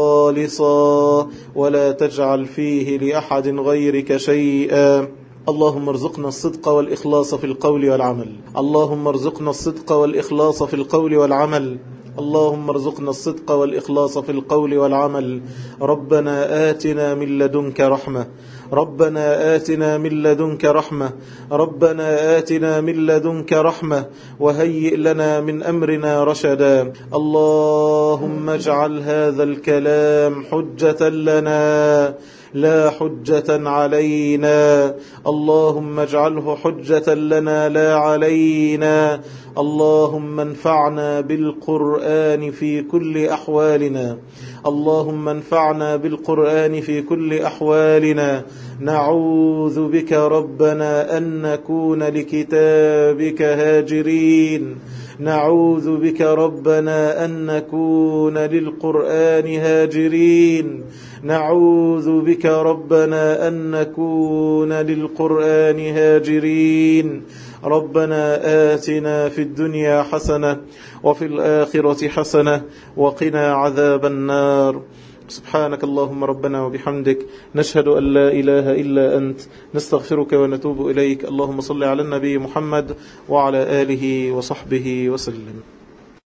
خالصا ولا تجعل فيه لأحد غيرك شيئا اللهم ارزقنا الصدق والإخلاص في القول والعمل اللهم ارزقنا الصدق والإخلاص في القول والعمل اللهم ارزقنا الصدق والإخلاص في القول والعمل ربنا آتنا من لدنك رحمة ربنا آتنا من لدنك رحمة ربنا آتنا من لدنك رحمة وهيئ لنا من أمرنا رشدا اللهم اجعل هذا الكلام حجة لنا لا حجة علينا اللهم اجعله حجة لنا لا علينا اللهم انفعنا بالقرآن في كل أحوالنا اللهم انفعنا بالقرآن في كل أحوالنا نعوذ بك ربنا أن نكون لكتابك هاجرين نعوذ بك ربنا أن نكون للقرآن هاجرين نعوذ بك ربنا أن نكون للقرآن هاجرين ربنا آتنا في الدنيا حسنة وفي الآخرة حسنة وقنا عذاب النار سبحانك اللهم ربنا وبحمدك نشهد أن لا إله إلا أنت نستغفرك ونتوب إليك اللهم صل على النبي محمد وعلى آله وصحبه وسلم